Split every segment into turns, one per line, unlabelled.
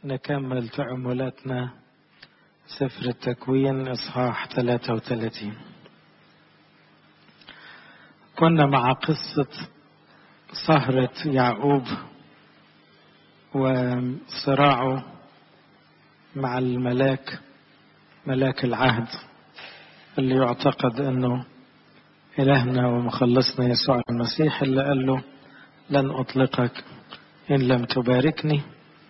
نكمل تأملاتنا سفر التكوين إصحاح 33 كنا مع قصة سهرة يعقوب وصراعه مع الملاك ملاك العهد اللي يعتقد انه الهنا ومخلصنا يسوع المسيح اللي قال له لن اطلقك ان لم تباركني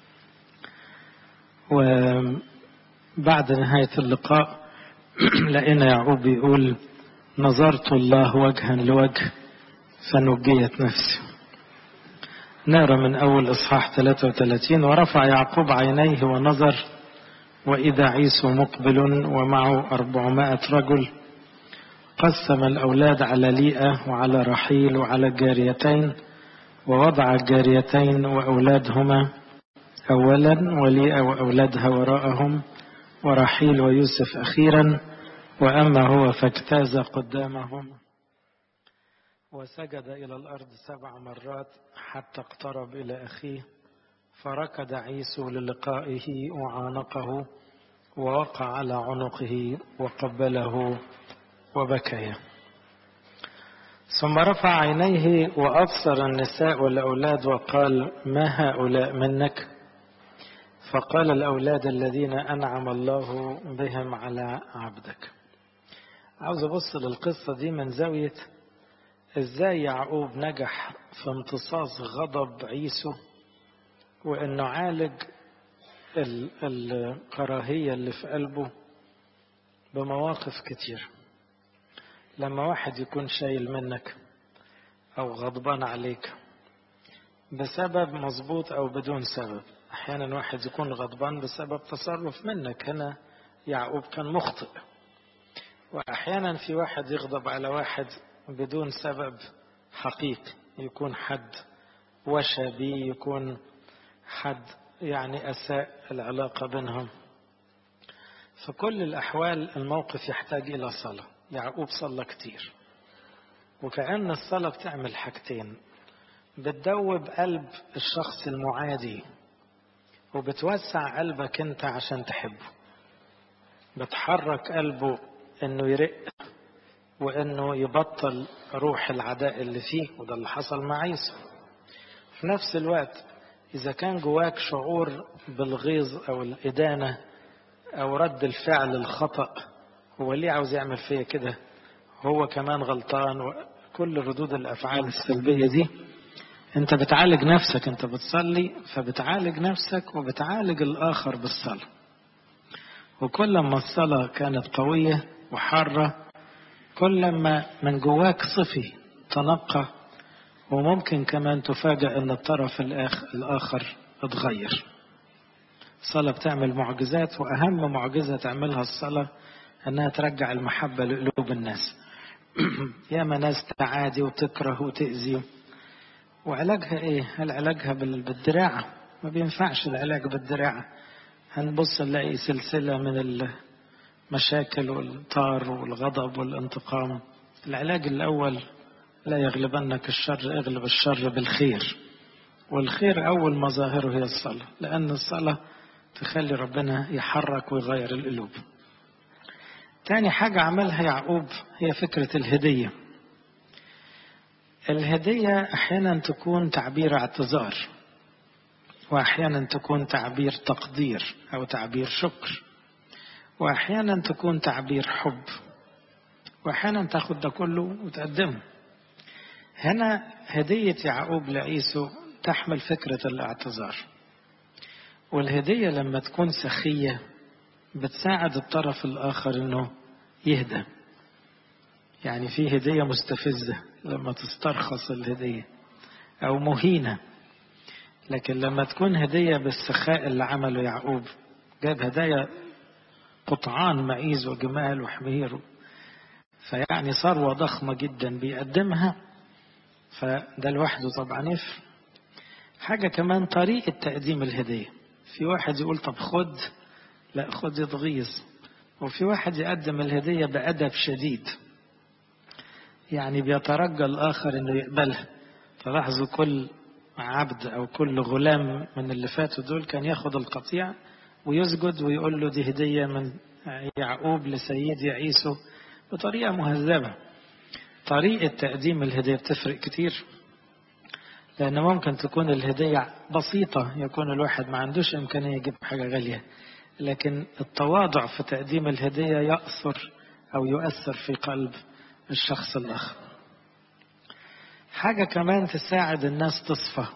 وبعد نهاية اللقاء لقينا يعقوب بيقول نظرت الله وجها لوجه فنجيت نفسي نقرا من أول إصحاح 33 ورفع يعقوب عينيه ونظر وإذا عيسو مقبل ومعه أربعمائة رجل قسم الأولاد على ليئة وعلى رحيل وعلى الجاريتين ووضع الجاريتين وأولادهما أولا وليئة وأولادها وراءهم ورحيل ويوسف أخيرا وأما هو فاجتاز قدامهم وسجد إلى الأرض سبع مرات حتى اقترب إلى أخيه فركض عيسو للقائه وعانقه ووقع على عنقه وقبله وبكيا ثم رفع عينيه وأبصر النساء والأولاد وقال ما هؤلاء منك فقال الأولاد الذين أنعم الله بهم على عبدك عاوز أبص للقصة دي من زاوية إزاي يعقوب نجح في امتصاص غضب عيسو وإنه عالج الكراهية اللي في قلبه بمواقف كتير لما واحد يكون شايل منك أو غضبان عليك بسبب مظبوط أو بدون سبب أحيانا واحد يكون غضبان بسبب تصرف منك هنا يعقوب كان مخطئ وأحيانا في واحد يغضب على واحد بدون سبب حقيقي يكون حد وشى بيه يكون حد يعني أساء العلاقة بينهم في كل الأحوال الموقف يحتاج إلى صلاة يعقوب صلى كتير وكأن الصلاة بتعمل حاجتين بتدوب قلب الشخص المعادي وبتوسع قلبك انت عشان تحبه بتحرك قلبه انه يرق وانه يبطل روح العداء اللي فيه وده اللي حصل مع عيسى في نفس الوقت اذا كان جواك شعور بالغيظ او الادانه او رد الفعل الخطا هو ليه عاوز يعمل فيا كده هو كمان غلطان وكل ردود الافعال السلبيه دي انت بتعالج نفسك انت بتصلي فبتعالج نفسك وبتعالج الاخر بالصلاه وكل ما الصلاه كانت قويه وحاره كل ما من جواك صفي تنقى وممكن كمان تفاجأ ان الطرف الاخر اتغير الصلاة بتعمل معجزات واهم معجزة تعملها الصلاة انها ترجع المحبة لقلوب الناس ياما ناس تعادي وتكره وتأذي وعلاجها ايه هل علاجها بالدراعة ما بينفعش العلاج بالدراعة هنبص نلاقي سلسلة من المشاكل والطار والغضب والانتقام العلاج الأول لا يغلبنك الشر اغلب الشر بالخير والخير أول مظاهره هي الصلاة لأن الصلاة تخلي ربنا يحرك ويغير القلوب تاني حاجة عملها يعقوب هي فكرة الهدية الهدية أحيانا تكون تعبير اعتذار وأحيانا تكون تعبير تقدير أو تعبير شكر وأحيانا تكون تعبير حب وأحيانا تاخد ده كله وتقدمه هنا هدية يعقوب لعيسو تحمل فكرة الاعتذار والهدية لما تكون سخية بتساعد الطرف الآخر إنه يهدى يعني في هدية مستفزة لما تسترخص الهدية أو مهينة لكن لما تكون هدية بالسخاء اللي عمله يعقوب جاب هدايا قطعان معيز وجمال وحمير فيعني ثروة ضخمة جدا بيقدمها فده لوحده طبعا يفرق حاجة كمان طريقة تقديم الهدية في واحد يقول طب خد لا خد يتغيظ وفي واحد يقدم الهدية بأدب شديد يعني بيترجى الآخر إنه يقبلها تلاحظوا كل عبد أو كل غلام من اللي فاتوا دول كان ياخد القطيع ويسجد ويقول له دي هدية من يعقوب لسيدي عيسو بطريقة مهذبة طريقة تقديم الهدية بتفرق كتير لأن ممكن تكون الهدية بسيطة يكون الواحد ما عندوش إمكانية يجيب حاجة غالية لكن التواضع في تقديم الهدية يأثر أو يؤثر في قلب الشخص الآخر حاجة كمان تساعد الناس تصفى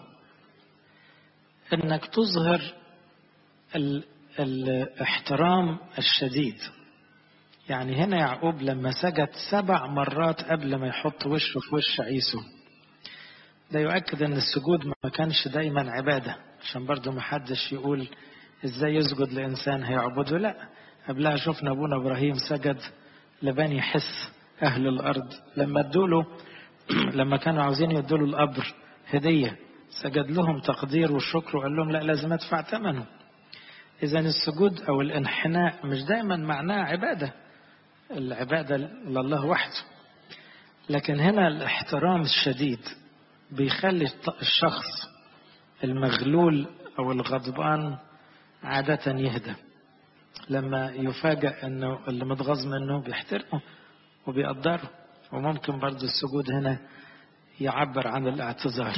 إنك تظهر ال... الاحترام الشديد يعني هنا يعقوب لما سجد سبع مرات قبل ما يحط وشه في وش عيسو ده يؤكد ان السجود ما كانش دايما عبادة عشان برضو ما حدش يقول ازاي يسجد لانسان هيعبده لا قبلها شفنا ابونا ابراهيم سجد لبني حس اهل الارض لما ادوله لما كانوا عاوزين يدوله القبر هدية سجد لهم تقدير والشكر وقال لهم لا لازم ادفع ثمنه اذا السجود او الانحناء مش دايما معناه عبادة العبادة لله وحده لكن هنا الاحترام الشديد بيخلي الشخص المغلول او الغضبان عادة يهدى لما يفاجأ انه اللي متغاظ منه بيحترمه وبيقدره وممكن برضه السجود هنا يعبر عن الاعتذار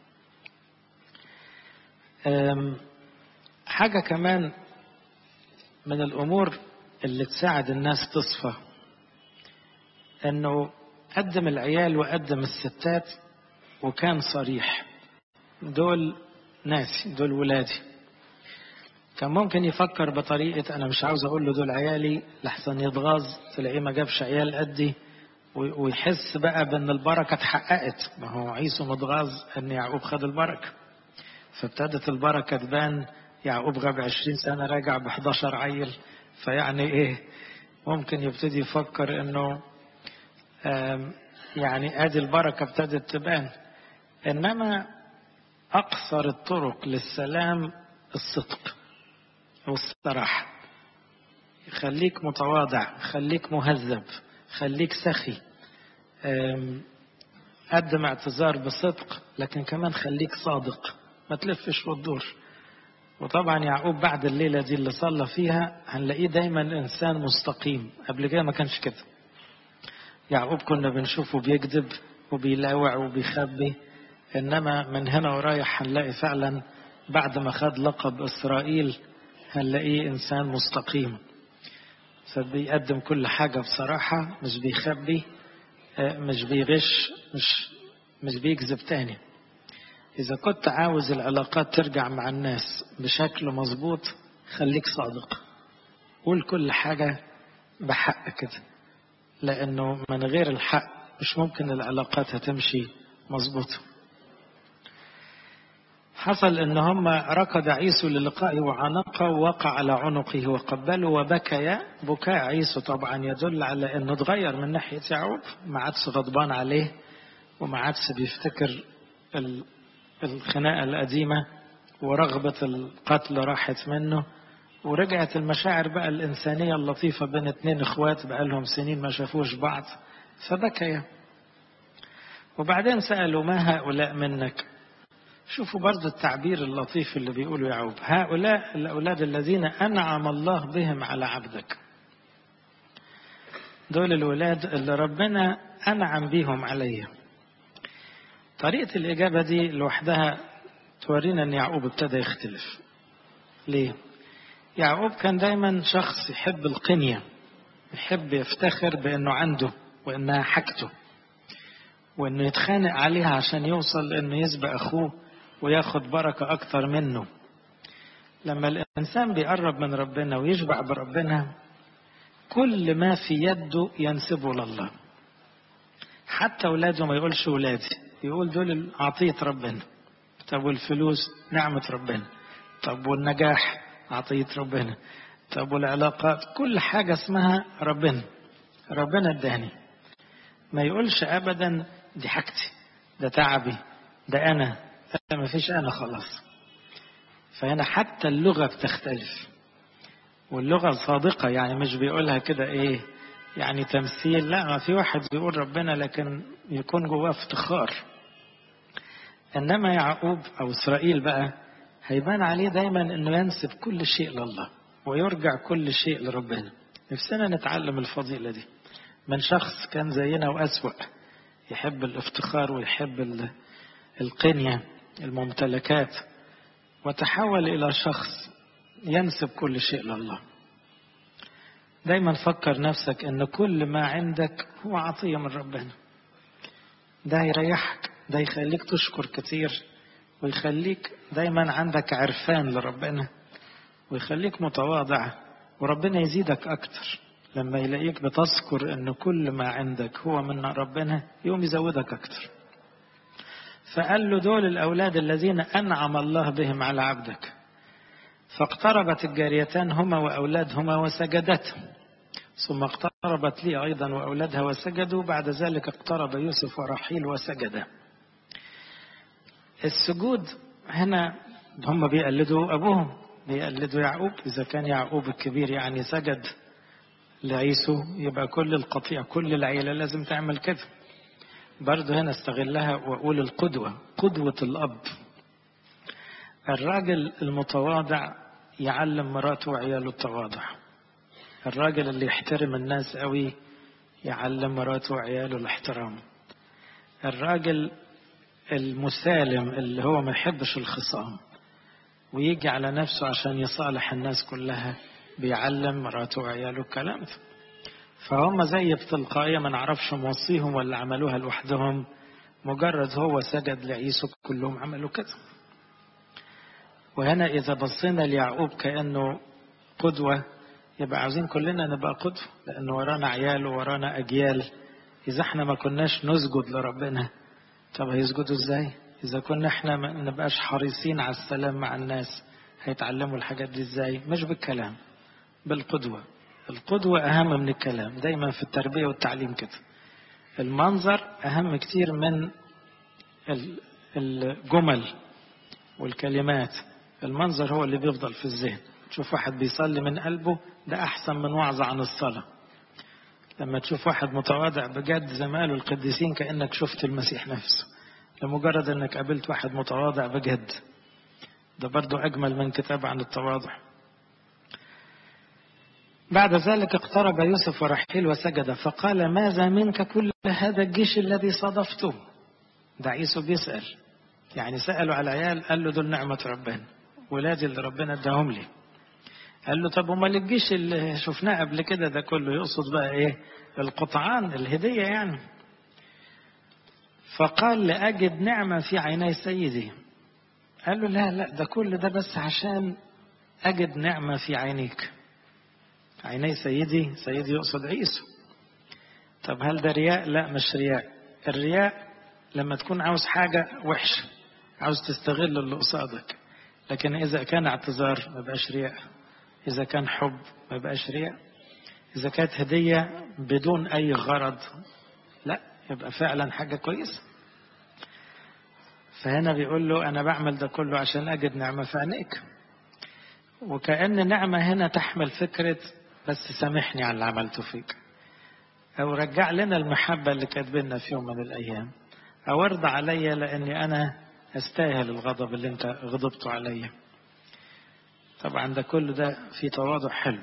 حاجة كمان من الأمور اللي تساعد الناس تصفى انه قدم العيال وقدم الستات وكان صريح دول ناسي دول ولادي كان ممكن يفكر بطريقة أنا مش عاوز أقول له دول عيالي لحسن يتغاظ تلاقيه ما جابش عيال قدي ويحس بقى بأن البركة اتحققت ما هو عيسو متغاظ أن يعقوب خد البركة فابتدت البركة تبان يعقوب غاب عشرين سنة راجع ب 11 عيل فيعني إيه ممكن يبتدي يفكر إنه يعني ادي البركه ابتدت تبان انما اقصر الطرق للسلام الصدق والصراحه خليك متواضع خليك مهذب خليك سخي قدم اعتذار بصدق لكن كمان خليك صادق ما تلفش وتدور وطبعا يعقوب بعد الليلة دي اللي صلى فيها هنلاقيه دايما إنسان مستقيم قبل كده ما كانش كده يعقوب كنا بنشوفه بيكذب وبيلاوع وبيخبي إنما من هنا ورايح هنلاقي فعلا بعد ما خد لقب إسرائيل هنلاقيه إنسان مستقيم فبيقدم كل حاجة بصراحة مش بيخبي مش بيغش مش مش بيكذب تاني إذا كنت عاوز العلاقات ترجع مع الناس بشكل مظبوط خليك صادق قول كل حاجة بحق كده لأنه من غير الحق مش ممكن العلاقات هتمشي مظبوطة حصل ان هم ركض عيسو للقائه وعانقه ووقع على عنقه وقبله وبكيا بكاء عيسو طبعا يدل على انه اتغير من ناحيه يعقوب ما عادش غضبان عليه وما عادش بيفتكر الخناقه القديمه ورغبه القتل راحت منه ورجعت المشاعر بقى الانسانيه اللطيفه بين اتنين اخوات بقى لهم سنين ما شافوش بعض فبكيا وبعدين سالوا ما هؤلاء منك شوفوا برضو التعبير اللطيف اللي بيقوله يعقوب هؤلاء الأولاد الذين أنعم الله بهم على عبدك دول الأولاد اللي ربنا أنعم بيهم عليا طريقة الإجابة دي لوحدها تورينا أن يعقوب ابتدى يختلف ليه؟ يعقوب كان دايما شخص يحب القنية يحب يفتخر بأنه عنده وأنها حاجته وأنه يتخانق عليها عشان يوصل أنه يسبق أخوه وياخد بركة أكتر منه لما الإنسان بيقرب من ربنا ويشبع بربنا كل ما في يده ينسبه لله حتى أولاده ما يقولش أولادي يقول دول عطية ربنا طب والفلوس نعمة ربنا طب والنجاح عطية ربنا طب والعلاقات كل حاجة اسمها ربنا ربنا اداني ما يقولش أبدا دي حاجتي ده تعبي ده أنا ما فيش أنا خلاص فهنا حتى اللغة بتختلف واللغة صادقة يعني مش بيقولها كده إيه يعني تمثيل لا ما في واحد بيقول ربنا لكن يكون جواه افتخار إنما يعقوب أو إسرائيل بقى هيبان عليه دايما إنه ينسب كل شيء لله ويرجع كل شيء لربنا نفسنا نتعلم الفضيلة دي من شخص كان زينا وأسوأ يحب الافتخار ويحب القنية الممتلكات وتحول إلى شخص ينسب كل شيء لله دايما فكر نفسك ان كل ما عندك هو عطية من ربنا ده يريحك ده يخليك تشكر كتير ويخليك دايما عندك عرفان لربنا ويخليك متواضع وربنا يزيدك أكتر لما يلاقيك بتذكر ان كل ما عندك هو من ربنا يوم يزودك أكتر فقال له دول الأولاد الذين أنعم الله بهم على عبدك فاقتربت الجاريتان هما وأولادهما وسجدت ثم اقتربت لي أيضا وأولادها وسجدوا بعد ذلك اقترب يوسف ورحيل وسجدا السجود هنا هم بيقلدوا أبوهم بيقلدوا يعقوب إذا كان يعقوب الكبير يعني سجد لعيسو يبقى كل القطيع كل العيلة لازم تعمل كده برضه هنا استغلها وأقول القدوة قدوة الأب الراجل المتواضع يعلم مراته وعياله التواضع الراجل اللي يحترم الناس قوي يعلم مراته وعياله الاحترام الراجل المسالم اللي هو ما يحبش الخصام ويجي على نفسه عشان يصالح الناس كلها بيعلم مراته وعياله الكلام ده فهم زي بتلقائية ما نعرفش موصيهم ولا عملوها لوحدهم مجرد هو سجد لعيسو كلهم عملوا كده وهنا إذا بصينا ليعقوب كأنه قدوة يبقى عاوزين كلنا نبقى قدوة لأن ورانا عيال ورانا أجيال إذا احنا ما كناش نسجد لربنا طب هيسجدوا ازاي؟ إذا كنا احنا ما نبقاش حريصين على السلام مع الناس هيتعلموا الحاجات دي ازاي؟ مش بالكلام بالقدوة القدوة أهم من الكلام دايما في التربية والتعليم كده المنظر أهم كتير من الجمل والكلمات المنظر هو اللي بيفضل في الذهن تشوف واحد بيصلي من قلبه ده أحسن من وعظة عن الصلاة لما تشوف واحد متواضع بجد زي ما قالوا القديسين كأنك شفت المسيح نفسه لمجرد أنك قابلت واحد متواضع بجد ده برضو أجمل من كتاب عن التواضع بعد ذلك اقترب يوسف ورحيل وسجد فقال ماذا منك كل هذا الجيش الذي صادفته ده عيسو بيسأل يعني سألوا على العيال قال له دول نعمة ربنا ولادي اللي ربنا اداهم لي قال له طب امال الجيش اللي شفناه قبل كده ده كله يقصد بقى ايه القطعان الهدية يعني فقال لأجد نعمة في عيني سيدي قال له لا لا ده كل ده بس عشان أجد نعمة في عينيك عيني سيدي سيدي يقصد عيسو طب هل ده رياء لا مش رياء الرياء لما تكون عاوز حاجة وحشة عاوز تستغل اللي قصادك لكن إذا كان اعتذار ما بقاش رياء إذا كان حب ما بقاش رياء إذا كانت هدية بدون أي غرض لا يبقى فعلا حاجة كويسة فهنا بيقول له أنا بعمل ده كله عشان أجد نعمة في عينيك وكأن نعمة هنا تحمل فكرة بس سامحني على اللي عملته فيك أو رجع لنا المحبة اللي كانت بينا في يوم من الأيام أو ارضى عليا لأني أنا أستاهل الغضب اللي أنت غضبته عليا طبعا ده كل ده في تواضع حلو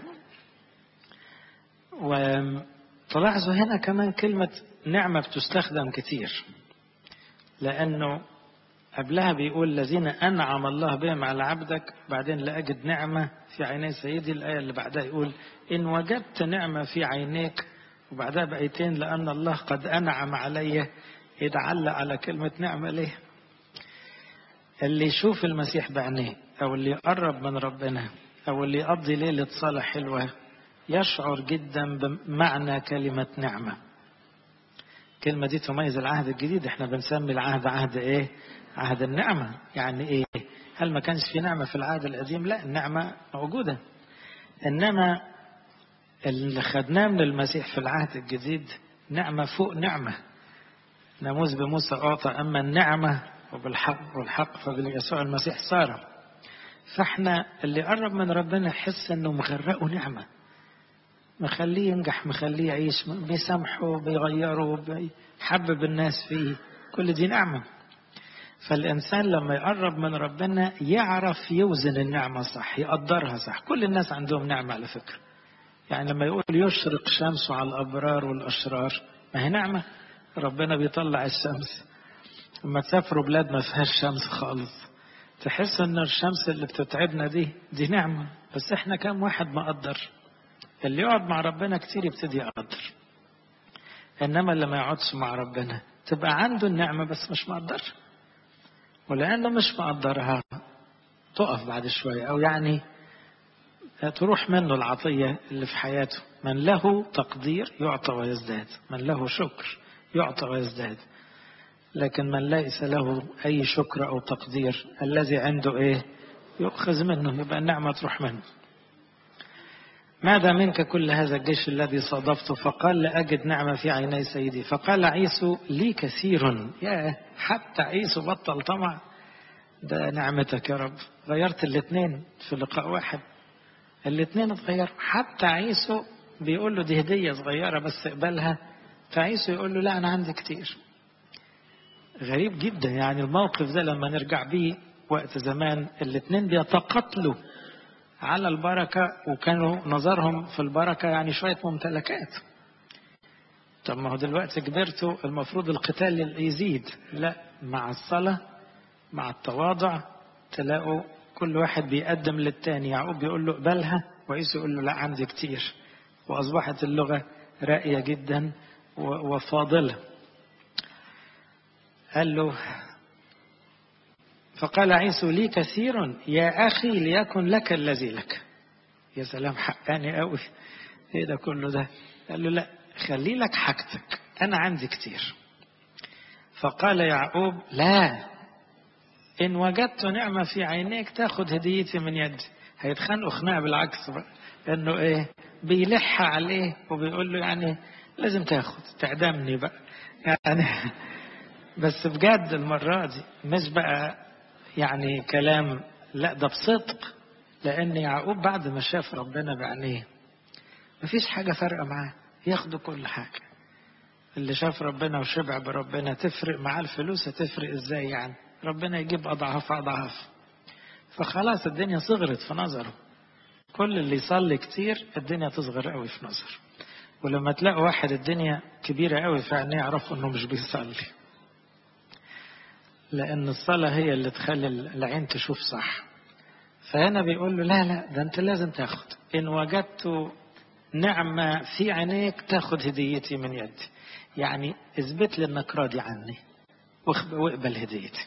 وتلاحظوا هنا كمان كلمة نعمة بتستخدم كتير لأنه قبلها بيقول الذين أنعم الله بهم على عبدك بعدين لأجد نعمة في عيني سيدي الآية اللي بعدها يقول إن وجدت نعمة في عينيك وبعدها بآيتين لأن الله قد أنعم علي يتعلق على كلمة نعمة ليه اللي يشوف المسيح بعينيه أو اللي يقرب من ربنا أو اللي يقضي ليلة صلاة حلوة يشعر جدا بمعنى كلمة نعمة الكلمة دي تميز العهد الجديد احنا بنسمي العهد عهد ايه عهد النعمة يعني ايه هل ما كانش في نعمة في العهد القديم لا النعمة موجودة انما اللي خدناه من المسيح في العهد الجديد نعمة فوق نعمة ناموس بموسى أعطى أما النعمة وبالحق والحق فبيسوع المسيح صار فاحنا اللي قرب من ربنا يحس انه مغرقه نعمة مخليه ينجح مخليه يعيش بيسامحه بيغيره بيحبب الناس فيه كل دي نعمة فالإنسان لما يقرب من ربنا يعرف يوزن النعمة صح يقدرها صح كل الناس عندهم نعمة على فكرة يعني لما يقول يشرق شمسه على الأبرار والأشرار ما هي نعمة ربنا بيطلع الشمس لما تسافروا بلاد ما فيهاش شمس خالص تحس ان الشمس اللي بتتعبنا دي دي نعمة بس احنا كام واحد مقدر اللي يقعد مع ربنا كتير يبتدي يقدر انما اللي ما يقعدش مع ربنا تبقى عنده النعمة بس مش مقدر ولانه مش مقدرها تقف بعد شوية او يعني تروح منه العطية اللي في حياته من له تقدير يعطى ويزداد من له شكر يعطى ويزداد لكن من ليس له أي شكر أو تقدير الذي عنده إيه يؤخذ منه يبقى النعمة تروح منه ماذا منك كل هذا الجيش الذي صادفته فقال لأجد نعمة في عيني سيدي فقال عيسو لي كثير يا حتى عيسو بطل طمع ده نعمتك يا رب غيرت الاثنين في لقاء واحد الاثنين اتغيروا حتى عيسو بيقول له دي هدية صغيرة بس اقبلها فعيسو يقول له لا أنا عندي كتير غريب جدا يعني الموقف ده لما نرجع بيه وقت زمان الاثنين بيتقاتلوا على البركة وكانوا نظرهم في البركة يعني شوية ممتلكات طب ما هو دلوقتي كبرتوا المفروض القتال يزيد لا مع الصلاة مع التواضع تلاقوا كل واحد بيقدم للتاني يعقوب بيقول له اقبلها وعيسو يقول له لا عندي كتير وأصبحت اللغة راقية جدا وفاضلة قال له فقال عيسو لي كثير يا أخي ليكن لك الذي لك يا سلام حقاني قوي ايه ده كله ده قال له لا خلي لك حاجتك أنا عندي كتير فقال يعقوب لا إن وجدت نعمة في عينيك تاخد هديتي من يدي هيتخانقوا خناقة بالعكس بقى إنه إيه بيلح عليه وبيقول له يعني لازم تاخد تعدمني بقى يعني بس بجد المرة دي مش بقى يعني كلام لا ده بصدق لأن يعقوب بعد ما شاف ربنا بعينيه مفيش حاجة فارقة معاه ياخدوا كل حاجة اللي شاف ربنا وشبع بربنا تفرق معاه الفلوس هتفرق ازاي يعني ربنا يجيب أضعاف أضعاف فخلاص الدنيا صغرت في نظره كل اللي يصلي كتير الدنيا تصغر قوي في نظره ولما تلاقوا واحد الدنيا كبيرة قوي في عينيه يعرفوا انه مش بيصلي لأن الصلاة هي اللي تخلي العين تشوف صح فهنا بيقول له لا لا ده أنت لازم تاخد إن وجدت نعمة في عينيك تاخد هديتي من يدي يعني اثبت لي انك راضي عني واقبل هديتي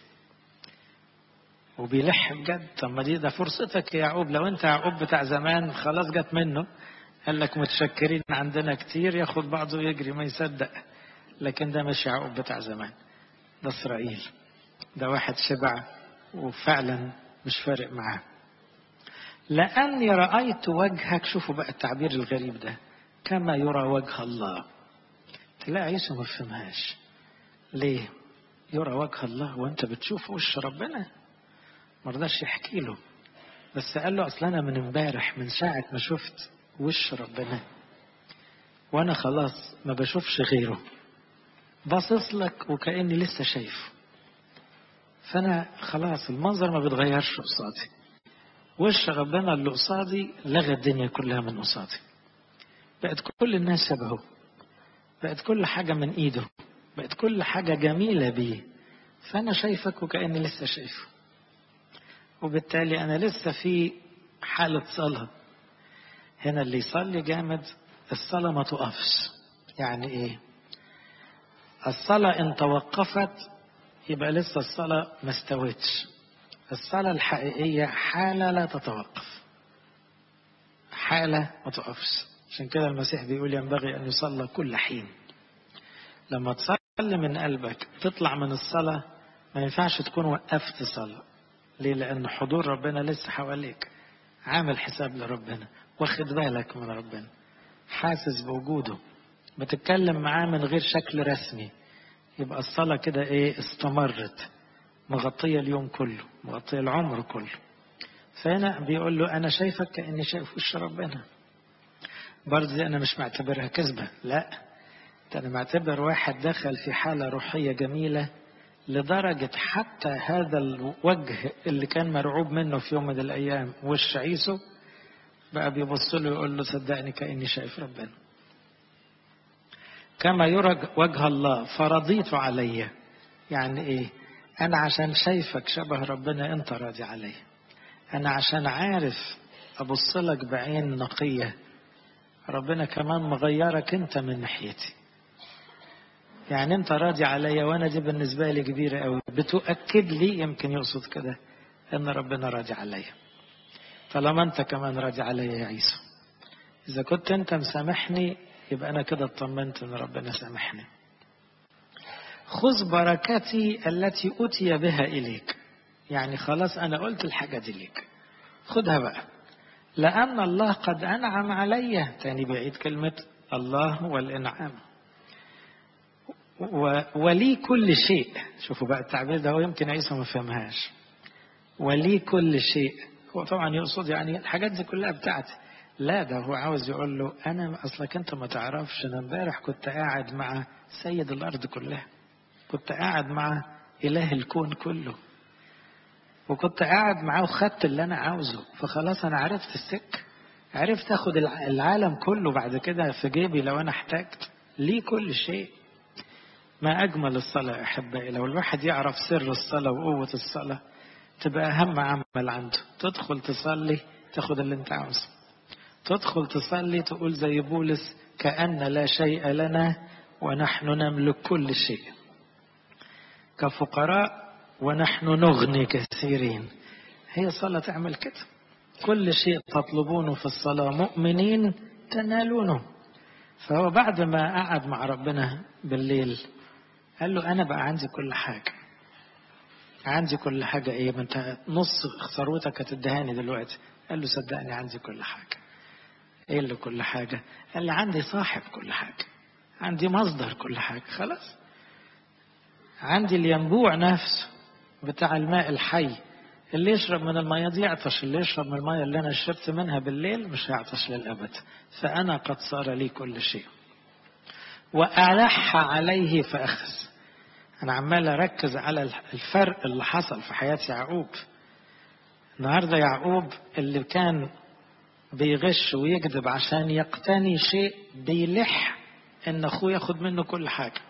وبيلح بجد طب ما دي ده فرصتك يا يعقوب لو انت يعقوب بتاع زمان خلاص جت منه قال لك متشكرين عندنا كتير ياخد بعضه ويجري ما يصدق لكن ده مش يعقوب بتاع زمان ده اسرائيل ده واحد شبع وفعلا مش فارق معاه لأني رأيت وجهك شوفوا بقى التعبير الغريب ده كما يرى وجه الله تلاقي عيسى ما فهمهاش ليه يرى وجه الله وانت بتشوف وش ربنا ما رضاش يحكي له بس قال له اصل انا من امبارح من ساعه ما شفت وش ربنا وانا خلاص ما بشوفش غيره باصص لك وكاني لسه شايفه فانا خلاص المنظر ما بيتغيرش قصادي وش ربنا اللي قصادي لغى الدنيا كلها من قصادي بقت كل الناس شبهه بقت كل حاجة من ايده بقت كل حاجة جميلة بيه فأنا شايفك وكأني لسه شايفه وبالتالي أنا لسه في حالة صلاة هنا اللي يصلي جامد الصلاة ما تقفش يعني ايه الصلاة ان توقفت يبقى لسه الصلاة ما استوتش الصلاة الحقيقية حالة لا تتوقف حالة ما تقفش عشان كده المسيح بيقول ينبغي أن يصلى كل حين لما تصلي من قلبك تطلع من الصلاة ما ينفعش تكون وقفت صلاة ليه لأن حضور ربنا لسه حواليك عامل حساب لربنا واخد بالك من ربنا حاسس بوجوده بتتكلم معاه من غير شكل رسمي يبقى الصلاة كده ايه استمرت مغطية اليوم كله مغطية العمر كله فهنا بيقول له أنا شايفك كأني شايف وش ربنا برضه دي أنا مش معتبرها كذبة لا ده أنا معتبر واحد دخل في حالة روحية جميلة لدرجة حتى هذا الوجه اللي كان مرعوب منه في يوم من الأيام وش عيسو بقى بيبص له يقول له صدقني كأني شايف ربنا كما يرى وجه الله فرضيت علي يعني ايه انا عشان شايفك شبه ربنا انت راضي علي انا عشان عارف ابص لك بعين نقيه ربنا كمان مغيرك انت من ناحيتي يعني انت راضي عليا وانا دي بالنسبه لي كبيره قوي بتؤكد لي يمكن يقصد كده ان ربنا راضي عليا طالما انت كمان راضي عليا يا عيسى اذا كنت انت مسامحني يبقى انا كده اطمنت ان ربنا سامحني خذ بركتي التي اتي بها اليك يعني خلاص انا قلت الحاجه دي ليك خدها بقى لأن الله قد أنعم علي تاني بعيد كلمة الله والإنعام ولي كل شيء شوفوا بقى التعبير ده هو يمكن عيسى ما فهمهاش ولي كل شيء هو طبعا يقصد يعني الحاجات دي كلها بتاعتي لا ده هو عاوز يقول له انا اصلك انت ما تعرفش انا امبارح كنت قاعد مع سيد الارض كلها كنت قاعد مع اله الكون كله وكنت قاعد معاه وخدت اللي انا عاوزه فخلاص انا عرفت السك عرفت اخد العالم كله بعد كده في جيبي لو انا احتجت ليه كل شيء ما اجمل الصلاه احبائي لو الواحد يعرف سر الصلاه وقوه الصلاه تبقى اهم عمل عنده تدخل تصلي تاخد اللي انت عاوزه تدخل تصلي تقول زي بولس كأن لا شيء لنا ونحن نملك كل شيء كفقراء ونحن نغني كثيرين هي صلاة تعمل كده كل شيء تطلبونه في الصلاة مؤمنين تنالونه فهو بعد ما قعد مع ربنا بالليل قال له أنا بقى عندي كل حاجة عندي كل حاجة إيه ما أنت نص ثروتك هتدهاني دلوقتي قال له صدقني عندي كل حاجة إيه اللي كل حاجة قال لي عندي صاحب كل حاجة عندي مصدر كل حاجة خلاص عندي الينبوع نفسه بتاع الماء الحي اللي يشرب من المية دي يعطش اللي يشرب من المية اللي أنا شربت منها بالليل مش هيعطش للأبد فأنا قد صار لي كل شيء وألح عليه فأخذ أنا عمال أركز على الفرق اللي حصل في حياة يعقوب النهاردة يعقوب اللي كان بيغش ويكذب عشان يقتني شيء بيلح ان اخوه ياخد منه كل حاجه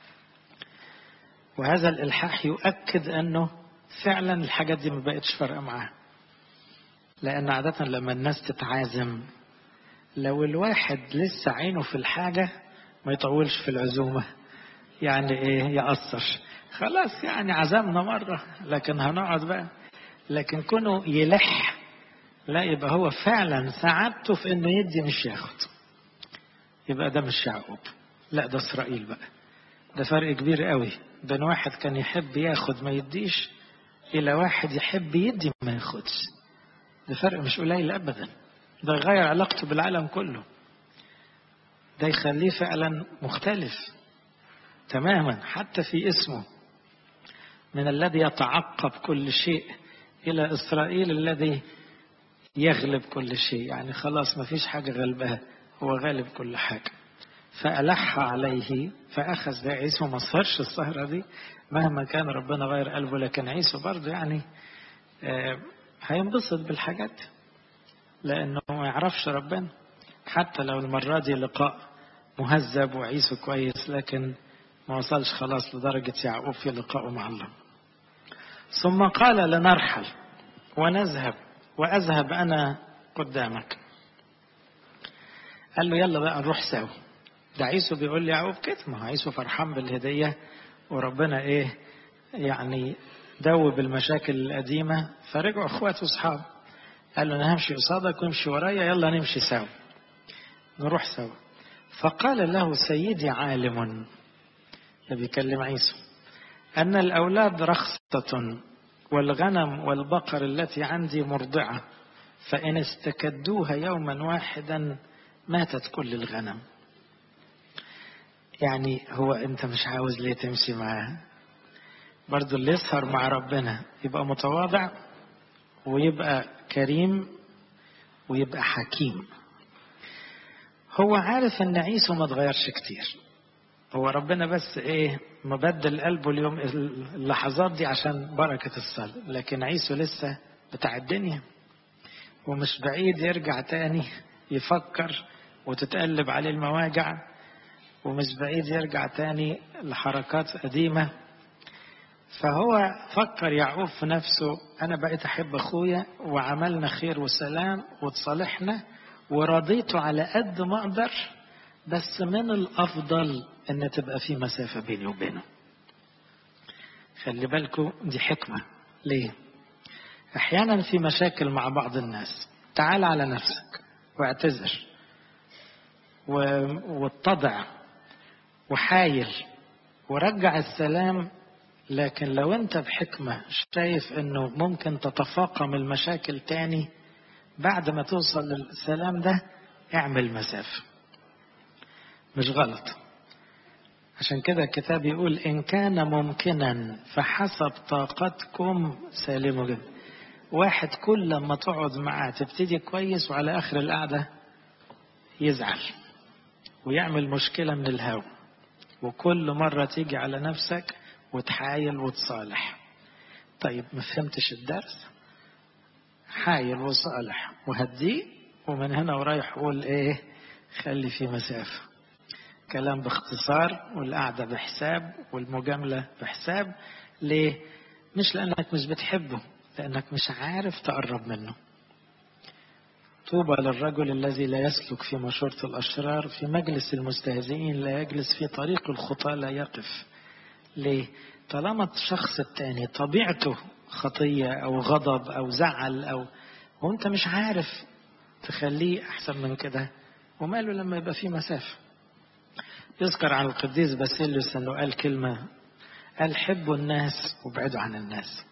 وهذا الالحاح يؤكد انه فعلا الحاجات دي ما بقتش فارقه معاه لان عاده لما الناس تتعازم لو الواحد لسه عينه في الحاجه ما يطولش في العزومه يعني ايه يأثر خلاص يعني عزمنا مره لكن هنقعد بقى لكن كونه يلح لا يبقى هو فعلا سعادته في انه يدي مش ياخد يبقى ده مش يعقوب لا ده اسرائيل بقى ده فرق كبير قوي بين واحد كان يحب ياخد ما يديش الى واحد يحب يدي ما ياخدش ده فرق مش قليل ابدا ده يغير علاقته بالعالم كله ده يخليه فعلا مختلف تماما حتى في اسمه من الذي يتعقب كل شيء الى اسرائيل الذي يغلب كل شيء يعني خلاص ما فيش حاجة غلبها هو غالب كل حاجة فألح عليه فأخذ ده عيسو ما صهرش السهرة دي مهما كان ربنا غير قلبه لكن عيسو برضه يعني آه هينبسط بالحاجات لأنه ما يعرفش ربنا حتى لو المرة دي لقاء مهذب وعيسو كويس لكن ما وصلش خلاص لدرجة يعقوب في لقائه مع الله ثم قال لنرحل ونذهب وأذهب أنا قدامك قال له يلا بقى نروح سوا ده عيسو بيقول لي يعقوب كده ما هو عيسو فرحان بالهدية وربنا ايه يعني دوب المشاكل القديمة فرجعوا اخوات واصحاب قال له انا همشي قصادك وامشي ورايا يلا نمشي سوا نروح سوا فقال له سيدي عالم ده بيكلم عيسو أن الأولاد رخصة والغنم والبقر التي عندي مرضعة فإن استكدوها يوما واحدا ماتت كل الغنم يعني هو أنت مش عاوز ليه تمشي معاه برضو اللي يسهر مع ربنا يبقى متواضع ويبقى كريم ويبقى حكيم هو عارف ان عيسو ما اتغيرش كتير هو ربنا بس ايه مبدل قلبه اليوم اللحظات دي عشان بركة الصلاة لكن عيسو لسه بتاع الدنيا ومش بعيد يرجع تاني يفكر وتتقلب عليه المواجع ومش بعيد يرجع تاني لحركات قديمة فهو فكر يعقوب في نفسه أنا بقيت أحب أخويا وعملنا خير وسلام وتصالحنا ورضيته على قد ما أقدر بس من الأفضل إن تبقى في مسافة بيني وبينه خلي بالكم دي حكمة ليه أحيانا في مشاكل مع بعض الناس تعال على نفسك واعتذر واتضع وحايل ورجع السلام لكن لو انت بحكمة شايف انه ممكن تتفاقم المشاكل تاني بعد ما توصل للسلام ده اعمل مسافة مش غلط عشان كده الكتاب يقول إن كان ممكنا فحسب طاقتكم سالموا جدا واحد كل لما تقعد معاه تبتدي كويس وعلى آخر القعدة يزعل ويعمل مشكلة من الهوى وكل مرة تيجي على نفسك وتحايل وتصالح طيب ما فهمتش الدرس حايل وصالح وهديه ومن هنا ورايح قول ايه خلي في مسافة كلام باختصار والقعدة بحساب والمجاملة بحساب ليه مش لأنك مش بتحبه لأنك مش عارف تقرب منه طوبى للرجل الذي لا يسلك في مشورة الأشرار في مجلس المستهزئين لا يجلس في طريق الخطاة لا يقف ليه طالما الشخص التاني طبيعته خطية أو غضب أو زعل أو وأنت مش عارف تخليه أحسن من كده وماله لما يبقى في مسافة يذكر عن القديس باسيليوس أنه قال كلمة قال حبوا الناس وابعدوا عن الناس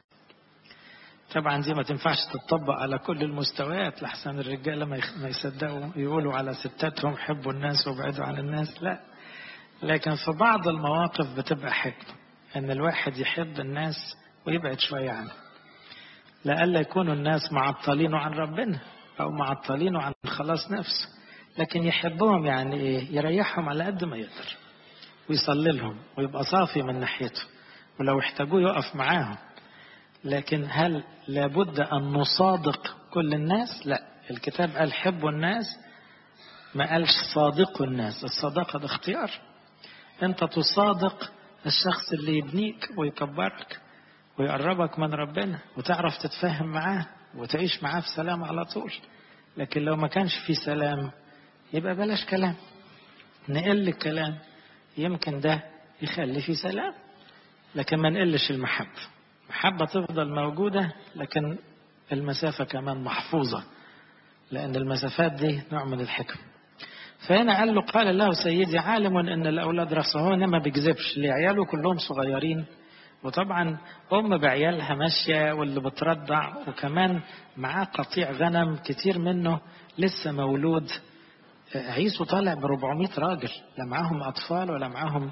طبعا دي ما تنفعش تطبق على كل المستويات لحسن الرجاله ما يصدقوا يقولوا على ستاتهم حبوا الناس وابعدوا عن الناس لا لكن في بعض المواقف بتبقى حكمة ان الواحد يحب الناس ويبعد شوية عنه لألا يكونوا الناس معطلينه عن ربنا أو معطلينه عن خلاص نفسه لكن يحبهم يعني إيه يريحهم على قد ما يقدر ويصلي لهم ويبقى صافي من ناحيته ولو احتاجوه يقف معاهم لكن هل لابد أن نصادق كل الناس لا الكتاب قال حبوا الناس ما قالش صادقوا الناس الصداقة ده اختيار انت تصادق الشخص اللي يبنيك ويكبرك ويقربك من ربنا وتعرف تتفاهم معاه وتعيش معاه في سلام على طول لكن لو ما كانش في سلام يبقى بلاش كلام نقل الكلام يمكن ده يخلي في سلام لكن ما نقلش المحبة المحبة تفضل موجودة لكن المسافة كمان محفوظة لأن المسافات دي نوع من الحكم فهنا قال له قال له سيدي عالم ان الاولاد رفصه ما بيكذبش اللي عياله كلهم صغيرين وطبعا ام بعيالها ماشيه واللي بترضع وكمان معاه قطيع غنم كتير منه لسه مولود عيسو طالع ب 400 راجل لا معاهم اطفال ولا معاهم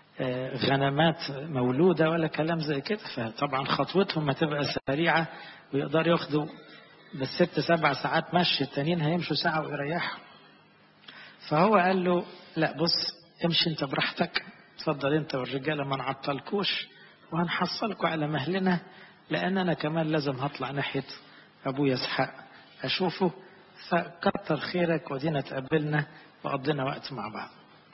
غنمات مولوده ولا كلام زي كده فطبعا خطوتهم هتبقى سريعه ويقدروا ياخدوا بالست سبع ساعات مشي التانيين هيمشوا ساعه ويريحوا فهو قال له لا بص امشي انت براحتك اتفضل انت والرجاله ما نعطلكوش وهنحصلكوا على مهلنا لان انا كمان لازم هطلع ناحيه ابويا اسحاق اشوفه فكتر خيرك ودينا تقابلنا وقضينا وقت مع بعض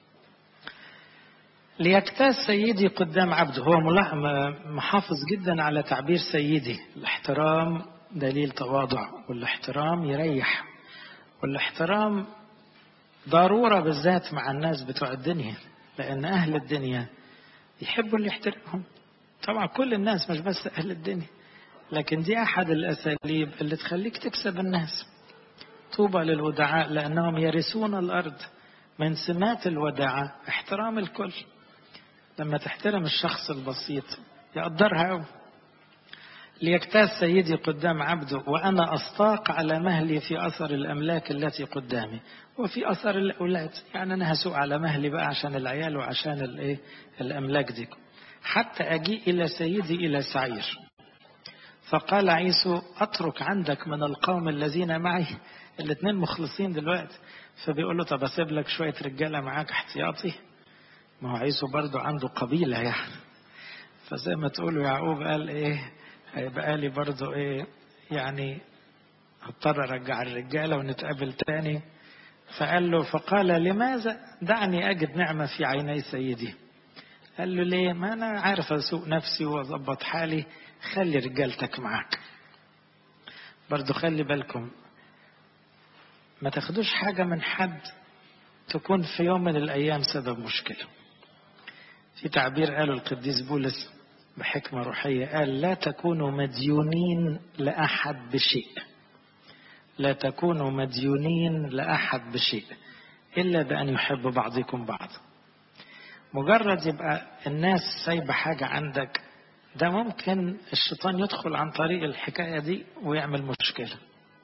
ليجتاز سيدي قدام عبده هو محافظ جدا على تعبير سيدي الاحترام دليل تواضع والاحترام يريح والاحترام ضرورة بالذات مع الناس بتوع الدنيا لأن أهل الدنيا يحبوا اللي يحترمهم طبعا كل الناس مش بس أهل الدنيا لكن دي أحد الأساليب اللي تخليك تكسب الناس طوبى للودعاء لأنهم يرثون الأرض من سمات الوداعة احترام الكل لما تحترم الشخص البسيط يقدرها أوي ليجتاز سيدي قدام عبده وأنا أستاق على مهلي في أثر الأملاك التي قدامي وفي أثر الأولاد يعني أنا هسوق على مهلي بقى عشان العيال وعشان الإيه الأملاك دي حتى أجيء إلى سيدي إلى سعير فقال عيسو أترك عندك من القوم الذين معي الاثنين مخلصين دلوقتي فبيقول له طب أسيب لك شوية رجالة معاك احتياطي ما هو عيسو برضه عنده قبيلة يعني فزي ما تقولوا يعقوب قال ايه هيبقى لي برضه ايه يعني هضطر ارجع الرجالة ونتقابل تاني فقال له فقال لماذا دعني اجد نعمة في عيني سيدي قال له ليه ما انا عارف اسوق نفسي واظبط حالي خلي رجالتك معاك برضو خلي بالكم ما تاخدوش حاجة من حد تكون في يوم من الأيام سبب مشكلة في تعبير قاله القديس بولس بحكمة روحية قال لا تكونوا مديونين لأحد بشيء لا تكونوا مديونين لأحد بشيء إلا بأن يحب بعضكم بعض مجرد يبقى الناس سايبة حاجة عندك ده ممكن الشيطان يدخل عن طريق الحكاية دي ويعمل مشكلة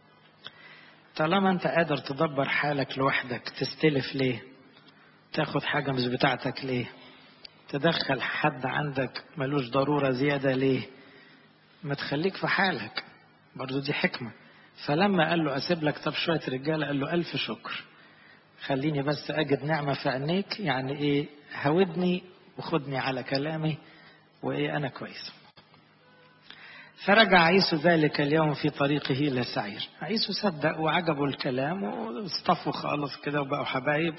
طالما انت قادر تدبر حالك لوحدك تستلف ليه تاخد حاجة مش بتاعتك ليه تدخل حد عندك ملوش ضرورة زيادة ليه ما تخليك في حالك برضو دي حكمة فلما قال له أسيب لك طب شوية رجالة قال له ألف شكر خليني بس أجد نعمة في عينيك يعني إيه هودني وخدني على كلامي وإيه أنا كويس فرجع عيسو ذلك اليوم في طريقه إلى سعير عيسو صدق وعجبه الكلام واصطفوا خالص كده وبقوا حبايب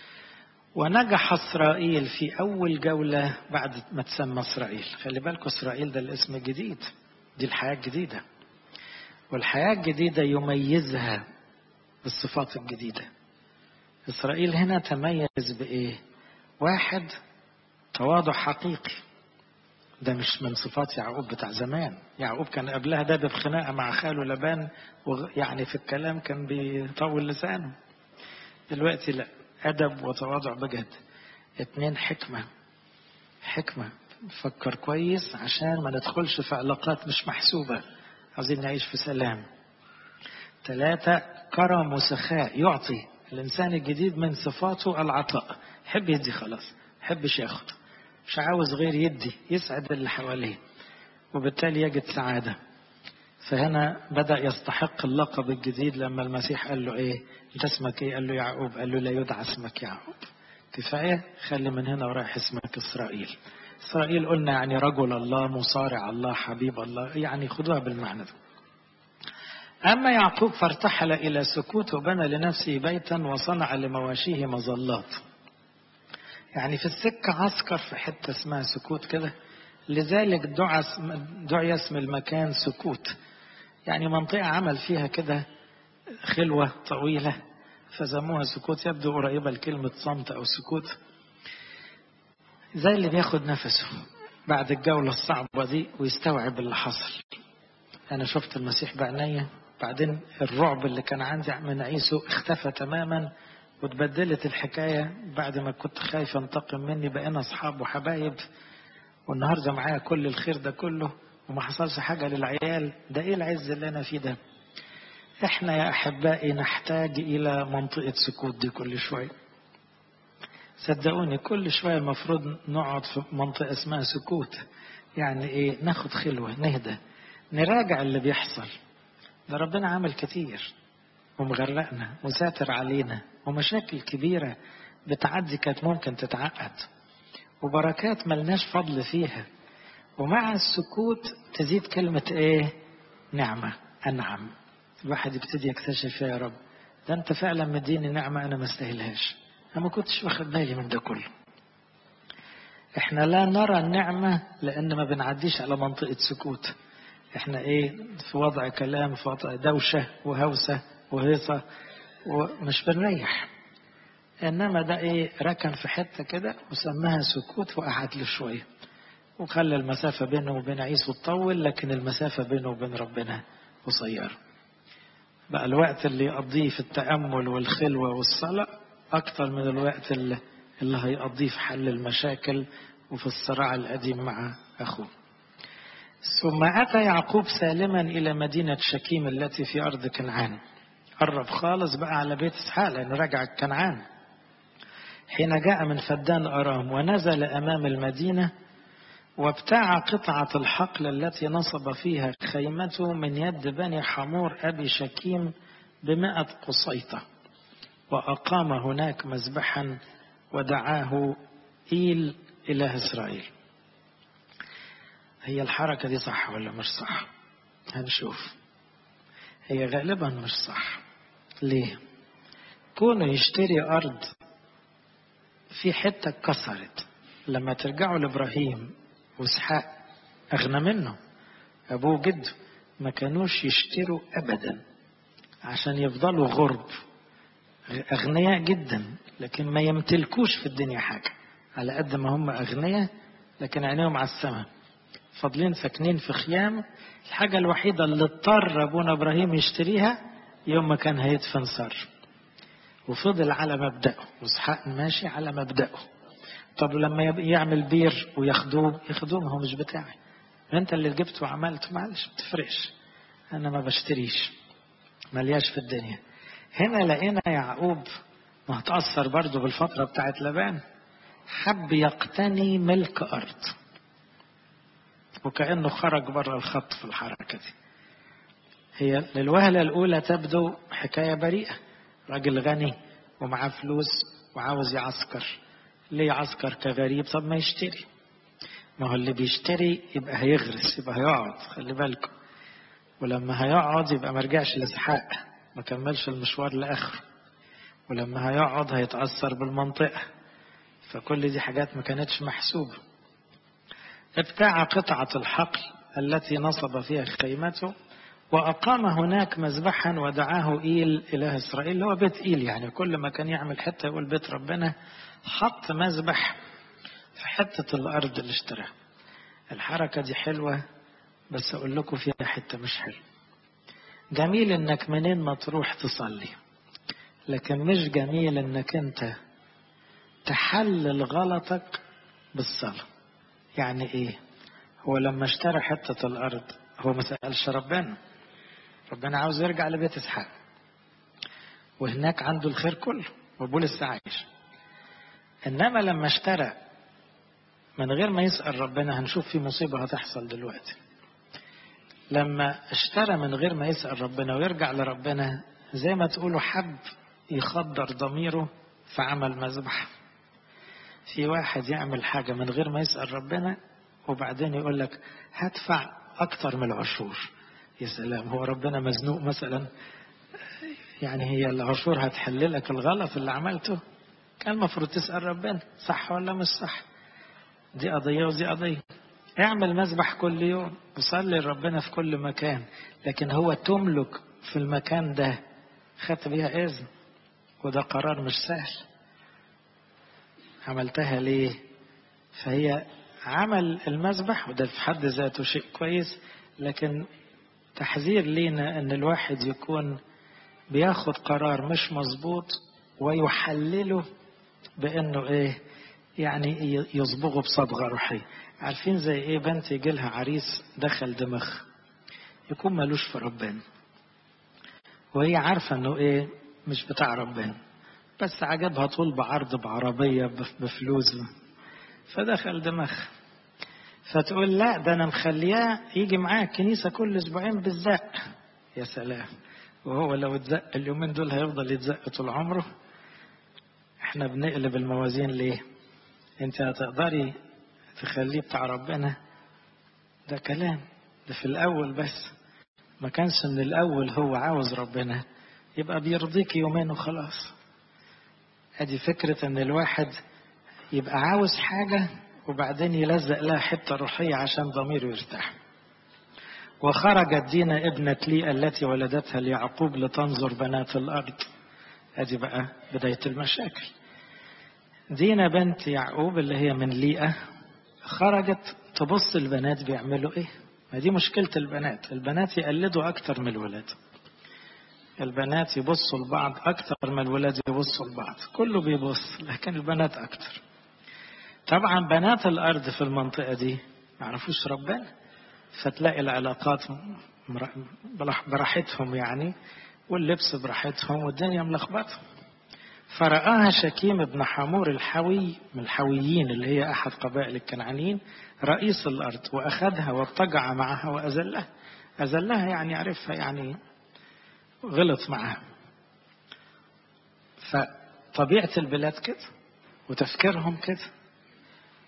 ونجح إسرائيل في أول جولة بعد ما تسمى إسرائيل خلي بالكم إسرائيل ده الاسم الجديد دي الحياة الجديدة والحياة الجديدة يميزها بالصفات الجديدة إسرائيل هنا تميز بإيه واحد تواضع حقيقي ده مش من صفات يعقوب بتاع زمان يعقوب كان قبلها ده بخناقة مع خاله لبان يعني في الكلام كان بيطول لسانه دلوقتي لا أدب وتواضع بجد اتنين حكمة حكمة فكر كويس عشان ما ندخلش في علاقات مش محسوبة عاوزين نعيش في سلام ثلاثة كرم وسخاء يعطي الإنسان الجديد من صفاته العطاء يحب يدي خلاص يحبش ياخد مش عاوز غير يدي يسعد اللي حواليه وبالتالي يجد سعادة فهنا بدأ يستحق اللقب الجديد لما المسيح قال له ايه انت اسمك ايه قال له يعقوب قال له لا يدعى اسمك يعقوب كفاية خلي من هنا ورايح اسمك إسرائيل إسرائيل قلنا يعني رجل الله مصارع الله حبيب الله يعني خدوها بالمعنى ده أما يعقوب فارتحل إلى سكوت وبنى لنفسه بيتا وصنع لمواشيه مظلات يعني في السكة عسكر في حتة اسمها سكوت كده لذلك دعا دعي اسم المكان سكوت يعني منطقة عمل فيها كده خلوة طويلة فسموها سكوت يبدو قريبة لكلمة صمت أو سكوت زي اللي بياخد نفسه بعد الجولة الصعبة دي ويستوعب اللي حصل أنا شفت المسيح بعينيا بعدين الرعب اللي كان عندي من عيسو اختفى تماما وتبدلت الحكاية بعد ما كنت خايف انتقم مني بقينا أصحاب وحبايب والنهاردة معايا كل الخير ده كله وما حصلش حاجة للعيال ده إيه العز اللي أنا فيه ده إحنا يا أحبائي نحتاج إلى منطقة سكوت دي كل شوية صدقوني كل شوية المفروض نقعد في منطقة اسمها سكوت يعني إيه ناخد خلوة نهدى نراجع اللي بيحصل ده ربنا عمل كتير ومغرقنا وساتر علينا ومشاكل كبيرة بتعدي كانت ممكن تتعقد وبركات ملناش فضل فيها ومع السكوت تزيد كلمة ايه نعمة أنعم الواحد يبتدي يكتشف يا رب ده انت فعلا مديني نعمة أنا ما استاهلهاش أنا ما كنتش واخد بالي من ده كله احنا لا نرى النعمة لأن ما بنعديش على منطقة سكوت احنا ايه في وضع كلام في وضع دوشة وهوسة وهيصة ومش بنريح انما ده ايه ركن في حته كده وسماها سكوت وقعد له شويه وخلى المسافه بينه وبين عيسو تطول لكن المسافه بينه وبين ربنا قصيره بقى الوقت اللي يقضيه في التامل والخلوه والصلاه اكتر من الوقت اللي, اللي هيقضيه في حل المشاكل وفي الصراع القديم مع اخوه ثم اتى يعقوب سالما الى مدينه شكيم التي في ارض كنعان قرب خالص بقى على بيت اسحاق لانه رجع كنعان حين جاء من فدان أرام ونزل أمام المدينة وابتاع قطعة الحقل التي نصب فيها خيمته من يد بني حمور أبي شكيم بمائة قصيطة وأقام هناك مذبحا ودعاه إيل إله إسرائيل هي الحركة دي صح ولا مش صح هنشوف هي غالبا مش صح ليه كونه يشتري أرض في حتة اتكسرت لما ترجعوا لإبراهيم وإسحاق أغنى منه أبوه جده ما كانوش يشتروا أبدا عشان يفضلوا غرب أغنياء جدا لكن ما يمتلكوش في الدنيا حاجة على قد ما هم أغنياء لكن عينيهم على السماء فاضلين ساكنين في خيام الحاجة الوحيدة اللي اضطر أبونا إبراهيم يشتريها يوم ما كان هيدفن صار وفضل على مبدأه وإسحاق ماشي على مبدأه طب لما يعمل بير وياخدوه ياخدوه ما هو مش بتاعي انت اللي جبته وعملته معلش ما تفرقش انا ما بشتريش ملياش في الدنيا هنا لقينا يعقوب ما هتأثر برضه بالفترة بتاعت لبان حب يقتني ملك أرض وكأنه خرج بره الخط في الحركة دي هي للوهلة الأولى تبدو حكاية بريئة راجل غني ومعاه فلوس وعاوز يعسكر ليه يعسكر كغريب طب ما يشتري ما هو اللي بيشتري يبقى هيغرس يبقى هيقعد خلي بالكم ولما هيقعد يبقى ما رجعش لاسحاق ما كملش المشوار لاخره ولما هيقعد هيتاثر بالمنطقه فكل دي حاجات ما كانتش محسوبه ابتاع قطعه الحقل التي نصب فيها خيمته وأقام هناك مذبحا ودعاه إيل إله إسرائيل اللي هو بيت إيل يعني كل ما كان يعمل حتة يقول بيت ربنا حط مذبح في حتة الأرض اللي اشتراها الحركة دي حلوة بس أقول لكم فيها حتة مش حلوة جميل إنك منين ما تروح تصلي لكن مش جميل إنك أنت تحلل غلطك بالصلاة يعني إيه هو لما اشترى حتة الأرض هو ما سألش ربنا ربنا عاوز يرجع لبيت إسحاق وهناك عنده الخير كله وبولس عايش إنما لما اشترى من غير ما يسأل ربنا هنشوف في مصيبة هتحصل دلوقتي لما اشترى من غير ما يسأل ربنا ويرجع لربنا زي ما تقولوا حب يخدر ضميره فعمل مذبح في واحد يعمل حاجة من غير ما يسأل ربنا وبعدين يقول لك هدفع أكتر من العشور يا سلام هو ربنا مزنوق مثلا يعني هي العشور هتحل لك الغلط اللي عملته كان المفروض تسأل ربنا صح ولا مش صح دي قضية ودي قضية اعمل مذبح كل يوم وصلي لربنا في كل مكان لكن هو تملك في المكان ده خدت بيها إذن وده قرار مش سهل عملتها ليه فهي عمل المذبح وده في حد ذاته شيء كويس لكن تحذير لينا ان الواحد يكون بياخد قرار مش مظبوط ويحلله بانه ايه يعني يصبغه بصبغه روحيه عارفين زي ايه بنت يجي لها عريس دخل دماغ يكون ملوش في ربنا وهي عارفه انه ايه مش بتاع ربنا بس عجبها طول بعرض بعربيه بفلوس فدخل دماغ فتقول لا ده انا مخلياه يجي معايا الكنيسه كل اسبوعين بالزق يا سلام وهو لو اتزق اليومين دول هيفضل يتزق طول عمره احنا بنقلب الموازين ليه انت هتقدري تخليه بتاع ربنا ده كلام ده في الاول بس ما كانش من الاول هو عاوز ربنا يبقى بيرضيك يومين وخلاص ادي فكره ان الواحد يبقى عاوز حاجة وبعدين يلزق لها حتة روحية عشان ضميره يرتاح وخرجت دينا ابنة لي التي ولدتها ليعقوب لتنظر بنات الأرض ادي بقى بداية المشاكل دينا بنت يعقوب اللي هي من ليئة خرجت تبص البنات بيعملوا ايه ما دي مشكلة البنات البنات يقلدوا أكتر من الولاد البنات يبصوا لبعض أكتر ما الولاد يبصوا لبعض كله بيبص لكن البنات أكتر طبعا بنات الأرض في المنطقة دي ما يعرفوش ربنا فتلاقي العلاقات براحتهم يعني واللبس براحتهم والدنيا ملخبطة فرآها شكيم بن حمور الحوي من الحويين اللي هي أحد قبائل الكنعانيين رئيس الأرض وأخذها واضطجع معها وأذلها أذلها يعني عرفها يعني غلط معها فطبيعة البلاد كده وتفكيرهم كده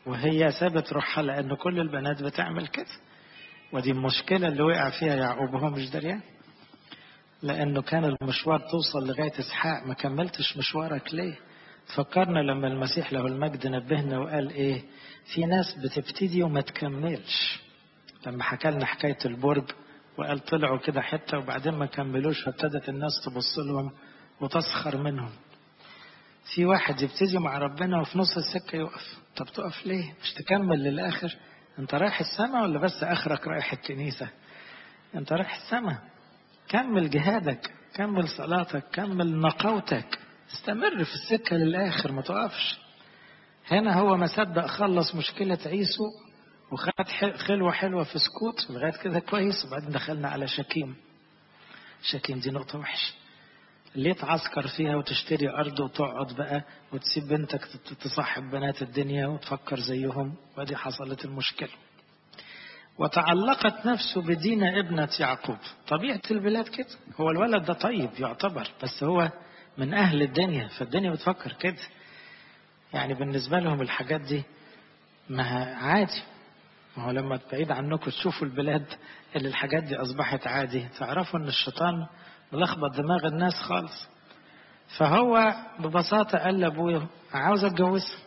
وهي سابت روحها لأن كل البنات بتعمل كده ودي المشكلة اللي وقع فيها يعقوب وهو مش دريان لأنه كان المشوار توصل لغاية إسحاق ما كملتش مشوارك ليه فكرنا لما المسيح له المجد نبهنا وقال إيه في ناس بتبتدي وما تكملش لما حكى لنا حكاية البرج وقال طلعوا كده حتة وبعدين ما كملوش فابتدت الناس تبص لهم وتسخر منهم في واحد يبتدي مع ربنا وفي نص السكة يقف طب تقف ليه مش تكمل للآخر انت رايح السماء ولا بس آخرك رايح الكنيسة انت رايح السماء كمل جهادك كمل صلاتك كمل نقاوتك استمر في السكة للآخر ما تقفش هنا هو ما صدق خلص مشكلة عيسو وخد خلوة حلوة في سكوت لغاية كده كويس وبعدين دخلنا على شكيم شكيم دي نقطة وحشة ليه تعسكر فيها وتشتري أرض وتقعد بقى وتسيب بنتك تصاحب بنات الدنيا وتفكر زيهم ودي حصلت المشكلة وتعلقت نفسه بدينا ابنة يعقوب طبيعة البلاد كده هو الولد ده طيب يعتبر بس هو من أهل الدنيا فالدنيا بتفكر كده يعني بالنسبة لهم الحاجات دي ما عادي ما هو لما بعيد عنكم تشوفوا البلاد اللي الحاجات دي أصبحت عادي تعرفوا إن الشيطان ملخبط دماغ الناس خالص فهو ببساطة قال لأبويا عاوز أتجوزها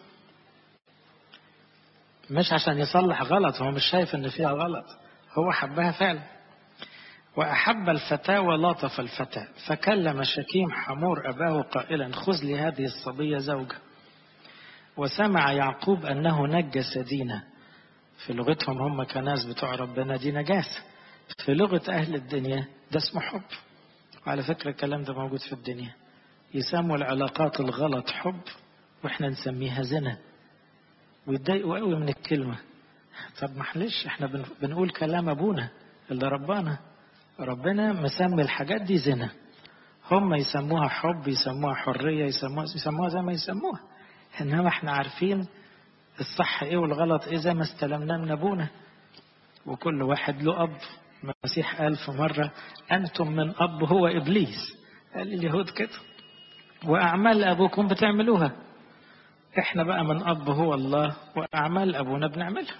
مش عشان يصلح غلط هو مش شايف إن فيها غلط هو حبها فعلا وأحب الفتاة ولطف الفتاة فكلم شكيم حمور أباه قائلا خذ لي هذه الصبية زوجة وسمع يعقوب أنه نجس دينا في لغتهم هم كناس بتوع ربنا دي نجاسة في لغة أهل الدنيا ده اسمه حب وعلى فكرة الكلام ده موجود في الدنيا يسموا العلاقات الغلط حب واحنا نسميها زنا ويتضايقوا قوي من الكلمة طب معلش احنا بنقول كلام ابونا اللي ربانا ربنا مسمي الحاجات دي زنا هم يسموها حب يسموها حرية يسموها, يسموها زي ما يسموها انما احنا عارفين الصح ايه والغلط ايه زي ما استلمناه من ابونا وكل واحد له اب المسيح قال في مرة أنتم من أب هو إبليس قال اليهود كده وأعمال أبوكم بتعملوها إحنا بقى من أب هو الله وأعمال أبونا بنعملها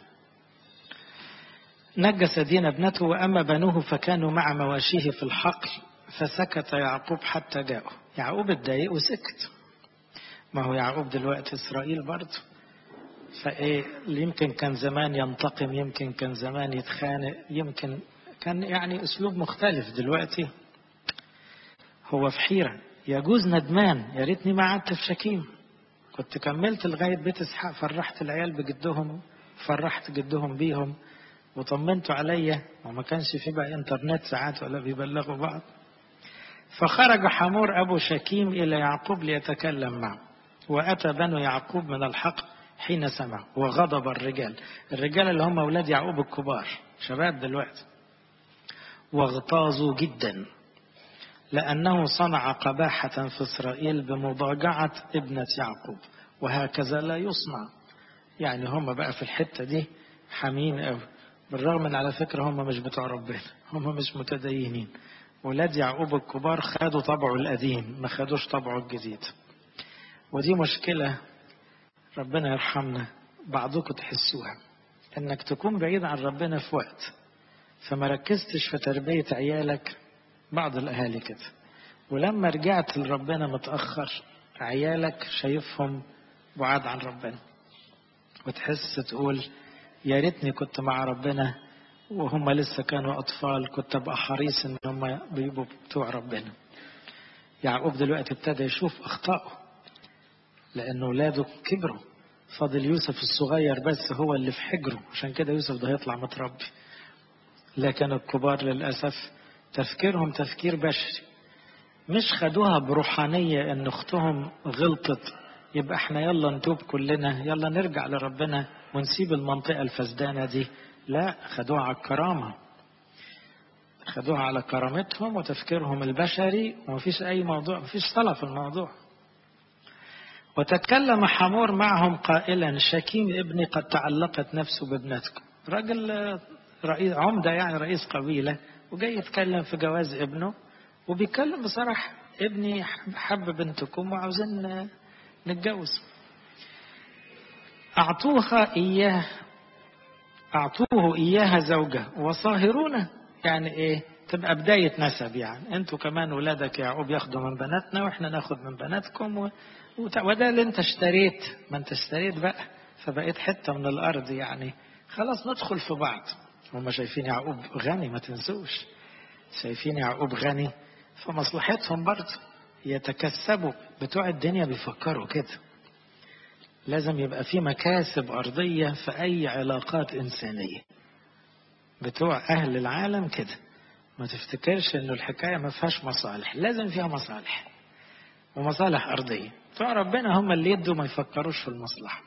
نجس دين ابنته وأما بنوه فكانوا مع مواشيه في الحقل فسكت يعقوب حتى جاءه يعقوب اتضايق وسكت ما هو يعقوب دلوقتي إسرائيل برضه فإيه يمكن كان زمان ينتقم يمكن كان زمان يتخانق يمكن كان يعني اسلوب مختلف دلوقتي هو في حيرة يجوز ندمان يا ريتني ما قعدت في شكيم كنت كملت لغاية بيت اسحاق فرحت العيال بجدهم فرحت جدهم بيهم وطمنتوا عليا وما كانش في بقى انترنت ساعات ولا بيبلغوا بعض فخرج حمور أبو شكيم إلى يعقوب ليتكلم معه وأتى بنو يعقوب من الحق حين سمع وغضب الرجال الرجال اللي هم أولاد يعقوب الكبار شباب دلوقتي واغتاظوا جدا لأنه صنع قباحة في إسرائيل بمضاجعة ابنة يعقوب وهكذا لا يصنع يعني هم بقى في الحتة دي حامين قوي بالرغم ان على فكرة هم مش بتوع ربنا هم مش متدينين ولاد يعقوب الكبار خدوا طبعه القديم ما خدوش طبعه الجديد ودي مشكلة ربنا يرحمنا بعضكم تحسوها انك تكون بعيد عن ربنا في وقت فما ركزتش في تربية عيالك بعض الأهالي كده ولما رجعت لربنا متأخر عيالك شايفهم بعاد عن ربنا وتحس تقول يا ريتني كنت مع ربنا وهم لسه كانوا أطفال كنت أبقى حريص إن هم بيبقوا بتوع ربنا يعقوب دلوقتي ابتدى يشوف أخطائه لأن ولاده كبروا فاضل يوسف الصغير بس هو اللي في حجره عشان كده يوسف ده هيطلع متربي لكن الكبار للأسف تفكيرهم تفكير بشري مش خدوها بروحانية ان اختهم غلطت يبقى احنا يلا نتوب كلنا يلا نرجع لربنا ونسيب المنطقة الفسدانة دي لا خدوها على الكرامة خدوها على كرامتهم وتفكيرهم البشري ومفيش اي موضوع مفيش صلاة في الموضوع وتكلم حمور معهم قائلا شكيم ابني قد تعلقت نفسه بابنتكم راجل رئيس عمدة يعني رئيس قبيلة وجاي يتكلم في جواز ابنه وبيتكلم بصراحة ابني حب بنتكم وعاوزين نتجوز أعطوها إياه أعطوه إياها زوجة وصاهرونه يعني إيه تبقى بداية نسب يعني أنتوا كمان ولادك يعقوب ياخدوا من بناتنا وإحنا ناخد من بناتكم و... وده اللي أنت اشتريت ما أنت اشتريت بقى فبقيت حتة من الأرض يعني خلاص ندخل في بعض هم شايفين يعقوب غني ما تنسوش شايفين يعقوب غني فمصلحتهم برضه يتكسبوا بتوع الدنيا بيفكروا كده لازم يبقى في مكاسب أرضية في أي علاقات إنسانية بتوع أهل العالم كده ما تفتكرش إنه الحكاية ما فيهاش مصالح لازم فيها مصالح ومصالح أرضية بتوع ربنا هم اللي يدوا ما يفكروش في المصلحة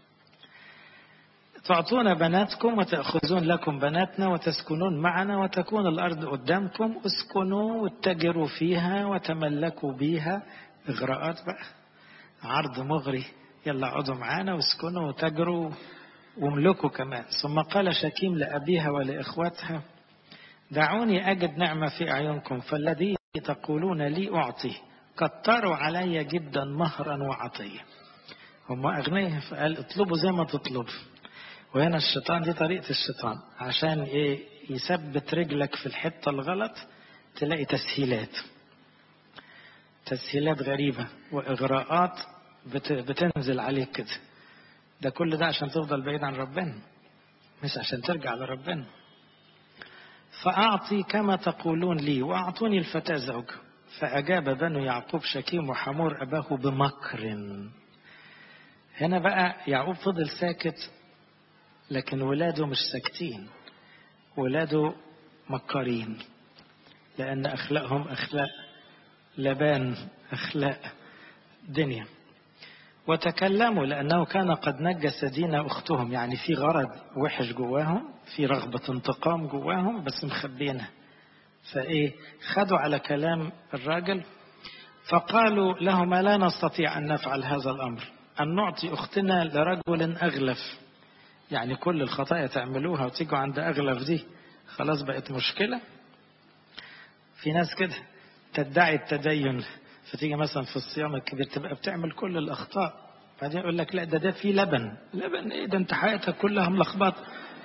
تعطون بناتكم وتأخذون لكم بناتنا وتسكنون معنا وتكون الأرض قدامكم اسكنوا واتجروا فيها وتملكوا بيها إغراءات بقى عرض مغري يلا اقعدوا معانا واسكنوا وتجروا واملكوا كمان ثم قال شكيم لأبيها ولإخوتها دعوني أجد نعمة في أعينكم فالذي تقولون لي أعطي كتروا علي جدا مهرا وعطية هم أغنياء فقال اطلبوا زي ما تطلبوا وهنا الشيطان دي طريقة الشيطان عشان ايه يثبت رجلك في الحتة الغلط تلاقي تسهيلات تسهيلات غريبة وإغراءات بتنزل عليك كده ده كل ده عشان تفضل بعيد عن ربنا مش عشان ترجع لربنا فأعطي كما تقولون لي وأعطوني الفتاة زوج فأجاب بنو يعقوب شكيم وحمور أباه بمكر هنا بقى يعقوب فضل ساكت لكن ولاده مش ساكتين ولاده مكارين لأن أخلاقهم أخلاق لبان أخلاق دنيا وتكلموا لأنه كان قد نجس دين أختهم يعني في غرض وحش جواهم في رغبة انتقام جواهم بس مخبينها فإيه خدوا على كلام الراجل فقالوا لهما لا نستطيع أن نفعل هذا الأمر أن نعطي أختنا لرجل أغلف يعني كل الخطايا تعملوها وتيجوا عند أغلف دي خلاص بقت مشكلة في ناس كده تدعي التدين فتيجي مثلا في الصيام الكبير تبقى بتعمل كل الأخطاء بعدين يقول لك لا ده ده في لبن لبن ايه ده انت حياتك كلها ملخبط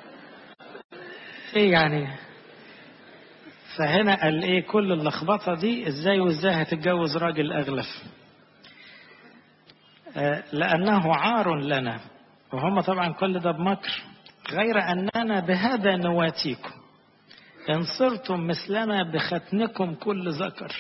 ايه يعني فهنا قال ايه كل اللخبطة دي ازاي وازاي هتتجوز راجل اغلف آه لانه عار لنا وهم طبعا كل ده بمكر غير أننا بهذا نواتيكم إن صرتم مثلنا بختنكم كل ذكر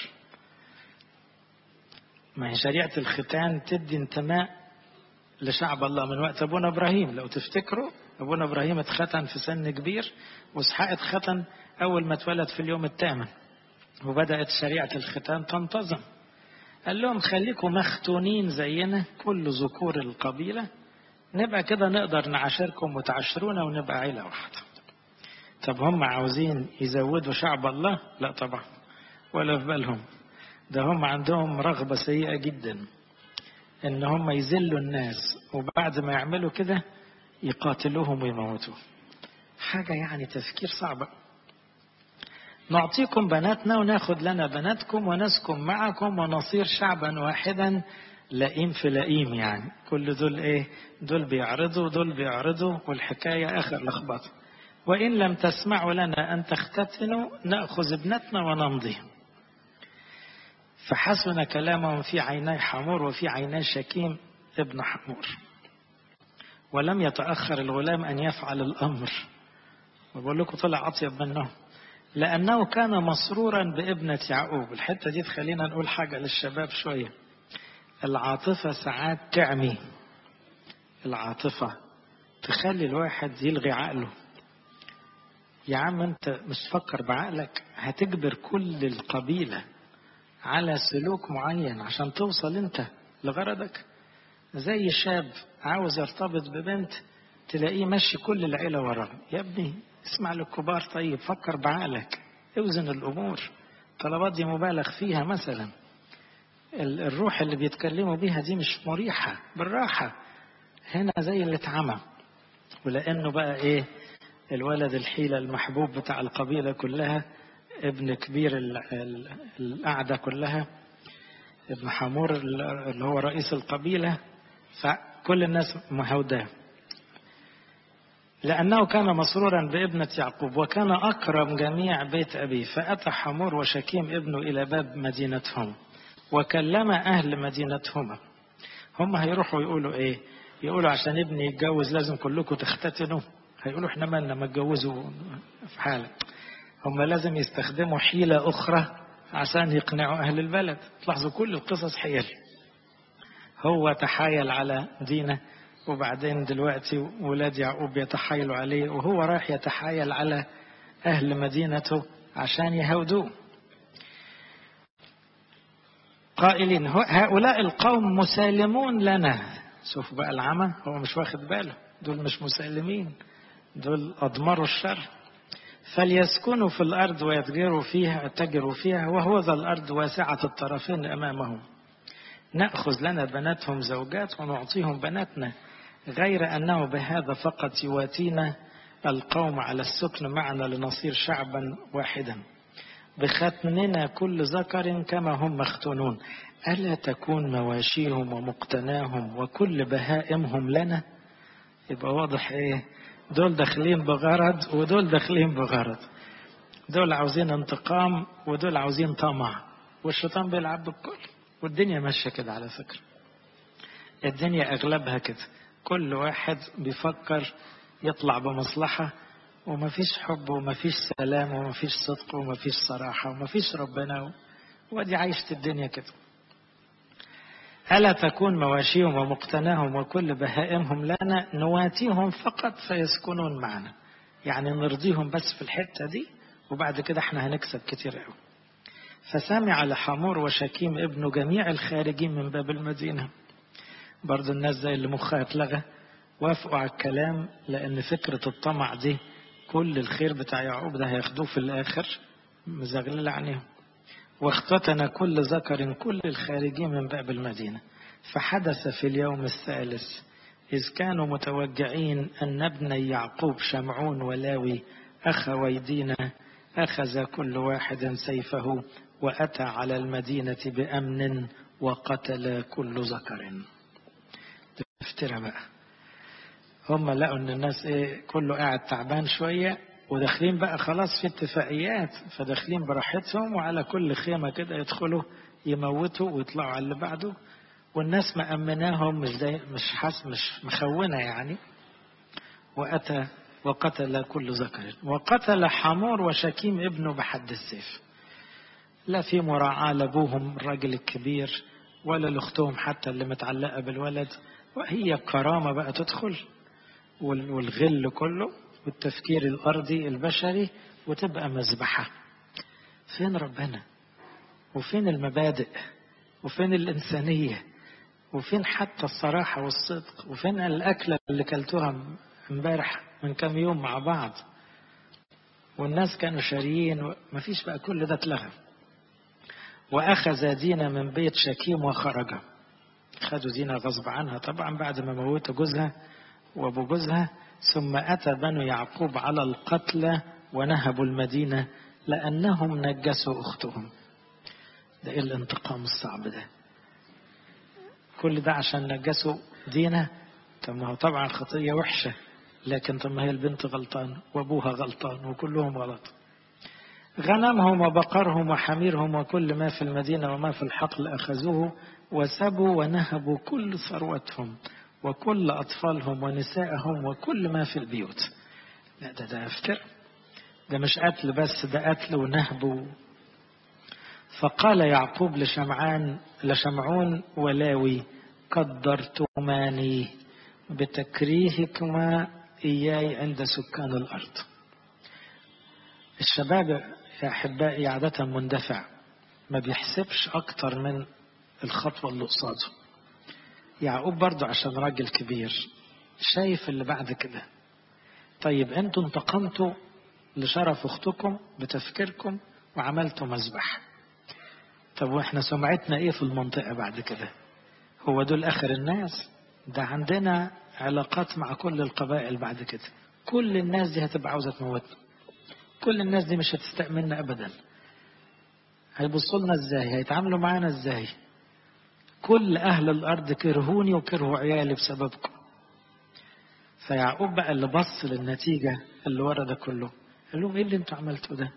ما هي شريعة الختان تدي انتماء لشعب الله من وقت أبونا إبراهيم لو تفتكروا أبونا إبراهيم اتختن في سن كبير وإسحاق اتختن أول ما اتولد في اليوم الثامن وبدأت شريعة الختان تنتظم قال لهم خليكم مختونين زينا كل ذكور القبيلة نبقى كده نقدر نعاشركم وتعاشرونا ونبقى عيلة واحدة طب هم عاوزين يزودوا شعب الله لا طبعا ولا في بالهم ده هم عندهم رغبة سيئة جدا ان هم يذلوا الناس وبعد ما يعملوا كده يقاتلوهم ويموتوهم حاجة يعني تفكير صعبة نعطيكم بناتنا وناخد لنا بناتكم ونسكن معكم ونصير شعبا واحدا لئيم في لئيم يعني كل دول ايه دول بيعرضوا دول بيعرضوا والحكاية اخر لخبطة وان لم تسمعوا لنا ان تختتنوا نأخذ ابنتنا ونمضي فحسن كلامهم في عيني حمور وفي عيني شكيم ابن حمور ولم يتأخر الغلام أن يفعل الأمر وبقول لكم طلع أطيب منه لأنه كان مسرورا بابنة يعقوب الحتة دي تخلينا نقول حاجة للشباب شوية العاطفة ساعات تعمي العاطفة تخلي الواحد يلغي عقله يا عم انت مش تفكر بعقلك هتجبر كل القبيلة على سلوك معين عشان توصل انت لغرضك زي شاب عاوز يرتبط ببنت تلاقيه ماشي كل العيلة وراه يا ابني اسمع للكبار طيب فكر بعقلك اوزن الامور طلبات دي مبالغ فيها مثلا الروح اللي بيتكلموا بيها دي مش مريحة بالراحة هنا زي اللي اتعمى ولأنه بقى ايه الولد الحيلة المحبوب بتاع القبيلة كلها ابن كبير القعدة كلها ابن حمور اللي هو رئيس القبيلة فكل الناس مهوداه لأنه كان مسرورا بابنة يعقوب وكان أكرم جميع بيت أبيه فأتى حمور وشكيم ابنه إلى باب مدينتهم وكلم أهل مدينتهما هم هيروحوا يقولوا إيه يقولوا عشان ابني يتجوز لازم كلكم تختتنوا هيقولوا احنا مالنا ما اتجوزوا في حالة هم لازم يستخدموا حيلة أخرى عشان يقنعوا أهل البلد تلاحظوا كل القصص حيل هو تحايل على دينه وبعدين دلوقتي ولاد يعقوب يتحايلوا عليه وهو رايح يتحايل على أهل مدينته عشان يهودوه قائلين هؤلاء القوم مسالمون لنا شوف بقى العمى هو مش واخد باله دول مش مسالمين دول أضمروا الشر فليسكنوا في الأرض ويتجروا فيها يتجروا فيها وهو ذا الأرض واسعة الطرفين أمامهم نأخذ لنا بناتهم زوجات ونعطيهم بناتنا غير أنه بهذا فقط يواتينا القوم على السكن معنا لنصير شعبا واحدا بختننا كل ذكر كما هم مختونون ألا تكون مواشيهم ومقتناهم وكل بهائمهم لنا يبقى واضح ايه دول داخلين بغرض ودول داخلين بغرض دول عاوزين انتقام ودول عاوزين طمع والشيطان بيلعب بالكل والدنيا ماشيه كده على فكره الدنيا اغلبها كده كل واحد بيفكر يطلع بمصلحه ومفيش حب ومفيش سلام ومفيش صدق ومفيش صراحه ومفيش ربنا ودي عايشه الدنيا كده ألا تكون مواشيهم ومقتناهم وكل بهائمهم لنا نواتيهم فقط فيسكنون معنا يعني نرضيهم بس في الحتة دي وبعد كده احنا هنكسب كتير قوي فسمع لحمور وشكيم ابن جميع الخارجين من باب المدينة برضو الناس زي اللي مخها اتلغى وافقوا على الكلام لأن فكرة الطمع دي كل الخير بتاع يعقوب ده هياخدوه في الآخر مزغلل عنهم واختتن كل ذكر كل الخارجين من باب المدينة فحدث في اليوم الثالث إذ كانوا متوجعين أن ابني يعقوب شمعون ولاوي أخوي دينا أخذ كل واحد سيفه وأتى على المدينة بأمن وقتل كل ذكر تفترى بقى هم لقوا ان الناس ايه كله قاعد تعبان شويه وداخلين بقى خلاص في اتفاقيات فداخلين براحتهم وعلى كل خيمة كده يدخلوا يموتوا ويطلعوا على اللي بعده والناس مأمناهم مش زي مش حس مش مخونة يعني وأتى وقتل كل ذكر وقتل حمور وشكيم ابنه بحد السيف لا في مراعاة لأبوهم الراجل الكبير ولا لأختهم حتى اللي متعلقة بالولد وهي كرامة بقى تدخل والغل كله والتفكير الأرضي البشري وتبقى مذبحة فين ربنا وفين المبادئ وفين الإنسانية وفين حتى الصراحة والصدق وفين الأكلة اللي كلتوها امبارح من كام يوم مع بعض والناس كانوا شاريين مفيش بقى كل ده اتلغى وأخذ دينا من بيت شكيم وخرج خدوا دينا غصب عنها طبعا بعد ما موتوا جوزها وابو جوزها ثم أتى بنو يعقوب على القتلى ونهبوا المدينة لأنهم نجسوا أختهم ده إيه الانتقام الصعب ده كل ده عشان نجسوا دينه طب ما هو طبعا خطية وحشة لكن طب ما هي البنت غلطان وأبوها غلطان وكلهم غلط غنمهم وبقرهم وحميرهم وكل ما في المدينة وما في الحقل أخذوه وسبوا ونهبوا كل ثروتهم وكل أطفالهم ونسائهم وكل ما في البيوت لا ده ده افتر ده مش قتل بس ده قتل ونهب فقال يعقوب لشمعان لشمعون ولاوي قدرتماني بتكريهكما إياي عند سكان الأرض الشباب يا أحبائي عادة مندفع ما بيحسبش أكتر من الخطوة اللي قصاده يعقوب برضه عشان راجل كبير شايف اللي بعد كده طيب انتوا انتقمتوا لشرف اختكم بتفكيركم وعملتوا مذبح طب واحنا سمعتنا ايه في المنطقة بعد كده هو دول اخر الناس ده عندنا علاقات مع كل القبائل بعد كده كل الناس دي هتبقى عاوزة تموتنا كل الناس دي مش هتستأمننا ابدا هيبصوا لنا ازاي هيتعاملوا معانا ازاي كل أهل الأرض كرهوني وكرهوا عيالي بسببكم فيعقوب بقى اللي بص للنتيجة اللي ورا ده كله قال لهم ايه اللي انتوا عملتوا ده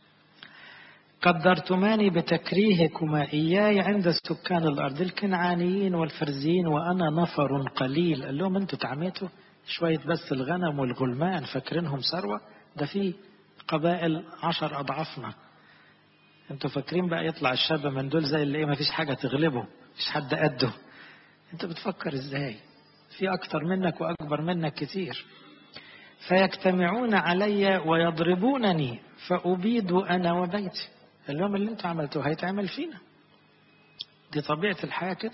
قدرتماني بتكريهكما إياي عند سكان الأرض الكنعانيين والفرزيين وأنا نفر قليل قال لهم أنتوا تعميتوا شوية بس الغنم والغلمان فاكرينهم ثروة ده في قبائل عشر أضعافنا أنتوا فاكرين بقى يطلع الشاب من دول زي اللي إيه مفيش حاجة تغلبه مفيش حد قده أنت بتفكر إزاي في أكتر منك وأكبر منك كتير فيجتمعون علي ويضربونني فأبيد أنا وبيتي قال لهم اللي انتوا عملتوه هيتعمل فينا دي طبيعة الحياة كده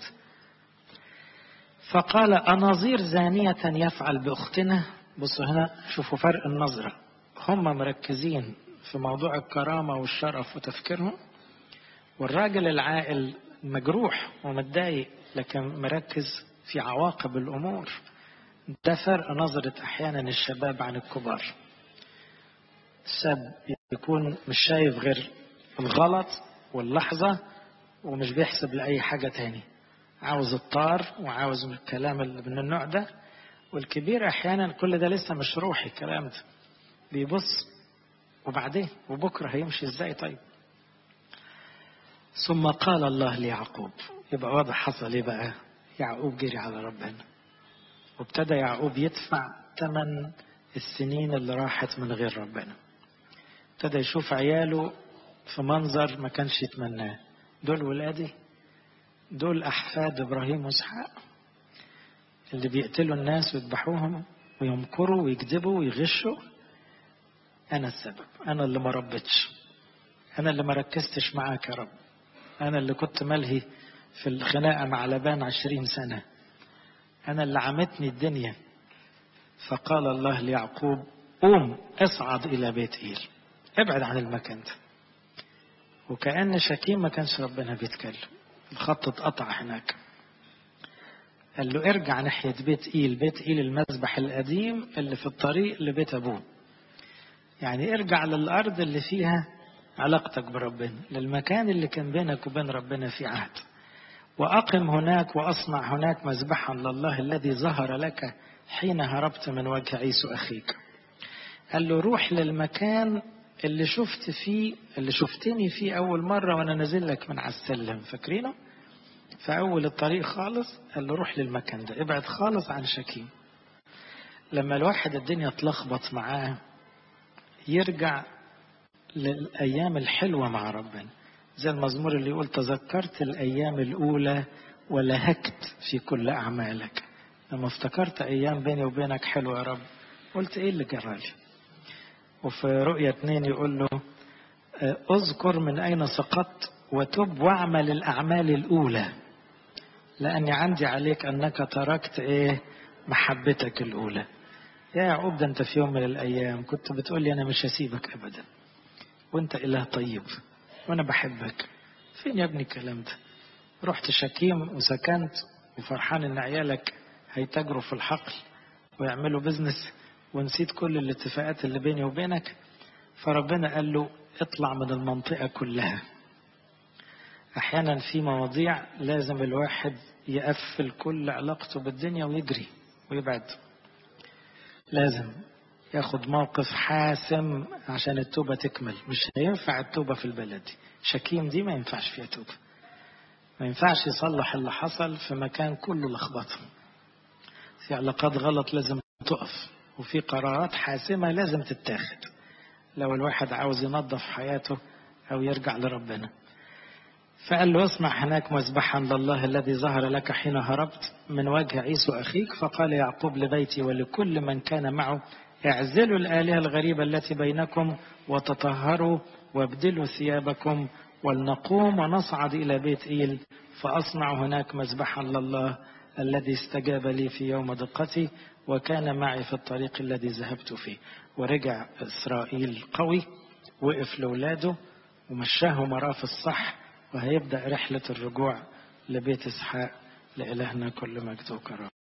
فقال أناظير زانية يفعل بأختنا بصوا هنا شوفوا فرق النظرة هم مركزين في موضوع الكرامة والشرف وتفكيرهم والراجل العاقل مجروح ومتضايق لكن مركز في عواقب الأمور ده فرق نظرة أحيانا الشباب عن الكبار الشاب يكون مش شايف غير الغلط واللحظة ومش بيحسب لأي حاجة تاني عاوز الطار وعاوز الكلام اللي من النوع ده والكبير أحيانا كل ده لسه مش روحي الكلام ده بيبص وبعدين وبكرة هيمشي ازاي طيب ثم قال الله ليعقوب يبقى واضح حصل ايه بقى يعقوب جري على ربنا وابتدى يعقوب يدفع ثمن السنين اللي راحت من غير ربنا ابتدى يشوف عياله في منظر ما كانش يتمناه دول ولادي دول أحفاد إبراهيم وإسحاق اللي بيقتلوا الناس ويذبحوهم ويمكروا ويكذبوا ويغشوا أنا السبب أنا اللي ما ربيتش أنا اللي ما ركزتش معاك يا رب أنا اللي كنت ملهي في الخناقة مع لبان عشرين سنة أنا اللي عمتني الدنيا فقال الله ليعقوب قوم اصعد إلى بيت إيل ابعد عن المكان ده وكأن شكيم ما كانش ربنا بيتكلم الخط اتقطع هناك قال له ارجع ناحية بيت إيل بيت إيل المذبح القديم اللي في الطريق لبيت أبوه يعني ارجع للأرض اللي فيها علاقتك بربنا للمكان اللي كان بينك وبين ربنا في عهد وأقم هناك وأصنع هناك مذبحا لله الذي ظهر لك حين هربت من وجه عيسو أخيك قال له روح للمكان اللي شفت فيه اللي شفتني فيه أول مرة وأنا نازل لك من على السلم فاكرينه؟ في أول الطريق خالص قال له روح للمكان ده ابعد خالص عن شكيم لما الواحد الدنيا تلخبط معاه يرجع للأيام الحلوة مع ربنا زي المزمور اللي يقول تذكرت الأيام الأولى ولهكت في كل أعمالك لما افتكرت أيام بيني وبينك حلوة يا رب قلت إيه اللي جرالي وفي رؤية اتنين يقول له اذكر من أين سقطت وتب واعمل الأعمال الأولى لأني عندي عليك أنك تركت إيه محبتك الأولى يا يعقوب ده أنت في يوم من الأيام كنت بتقول لي أنا مش هسيبك أبدا وأنت إله طيب وأنا بحبك فين يا ابني الكلام ده رحت شكيم وسكنت وفرحان إن عيالك هيتاجروا في الحقل ويعملوا بزنس ونسيت كل الاتفاقات اللي بيني وبينك فربنا قال له اطلع من المنطقة كلها أحيانا في مواضيع لازم الواحد يقفل كل علاقته بالدنيا ويجري ويبعد لازم ياخد موقف حاسم عشان التوبة تكمل مش هينفع التوبة في البلد دي شكيم دي ما ينفعش فيها توبة ما ينفعش يصلح اللي حصل في مكان كله لخبطه في علاقات غلط لازم تقف وفي قرارات حاسمة لازم تتاخد لو الواحد عاوز ينظف حياته أو يرجع لربنا فقال له اصنع هناك مذبحا لله الذي ظهر لك حين هربت من وجه عيسو أخيك فقال يعقوب لبيتي ولكل من كان معه اعزلوا الآلهة الغريبة التي بينكم وتطهروا وابدلوا ثيابكم ولنقوم ونصعد إلى بيت إيل فأصنع هناك مذبحا لله الذي استجاب لي في يوم دقتي وكان معي في الطريق الذي ذهبت فيه ورجع إسرائيل قوي وقف لولاده ومشاه مراه في الصح وهيبدأ رحلة الرجوع لبيت إسحاق لإلهنا كل مجد وكرامة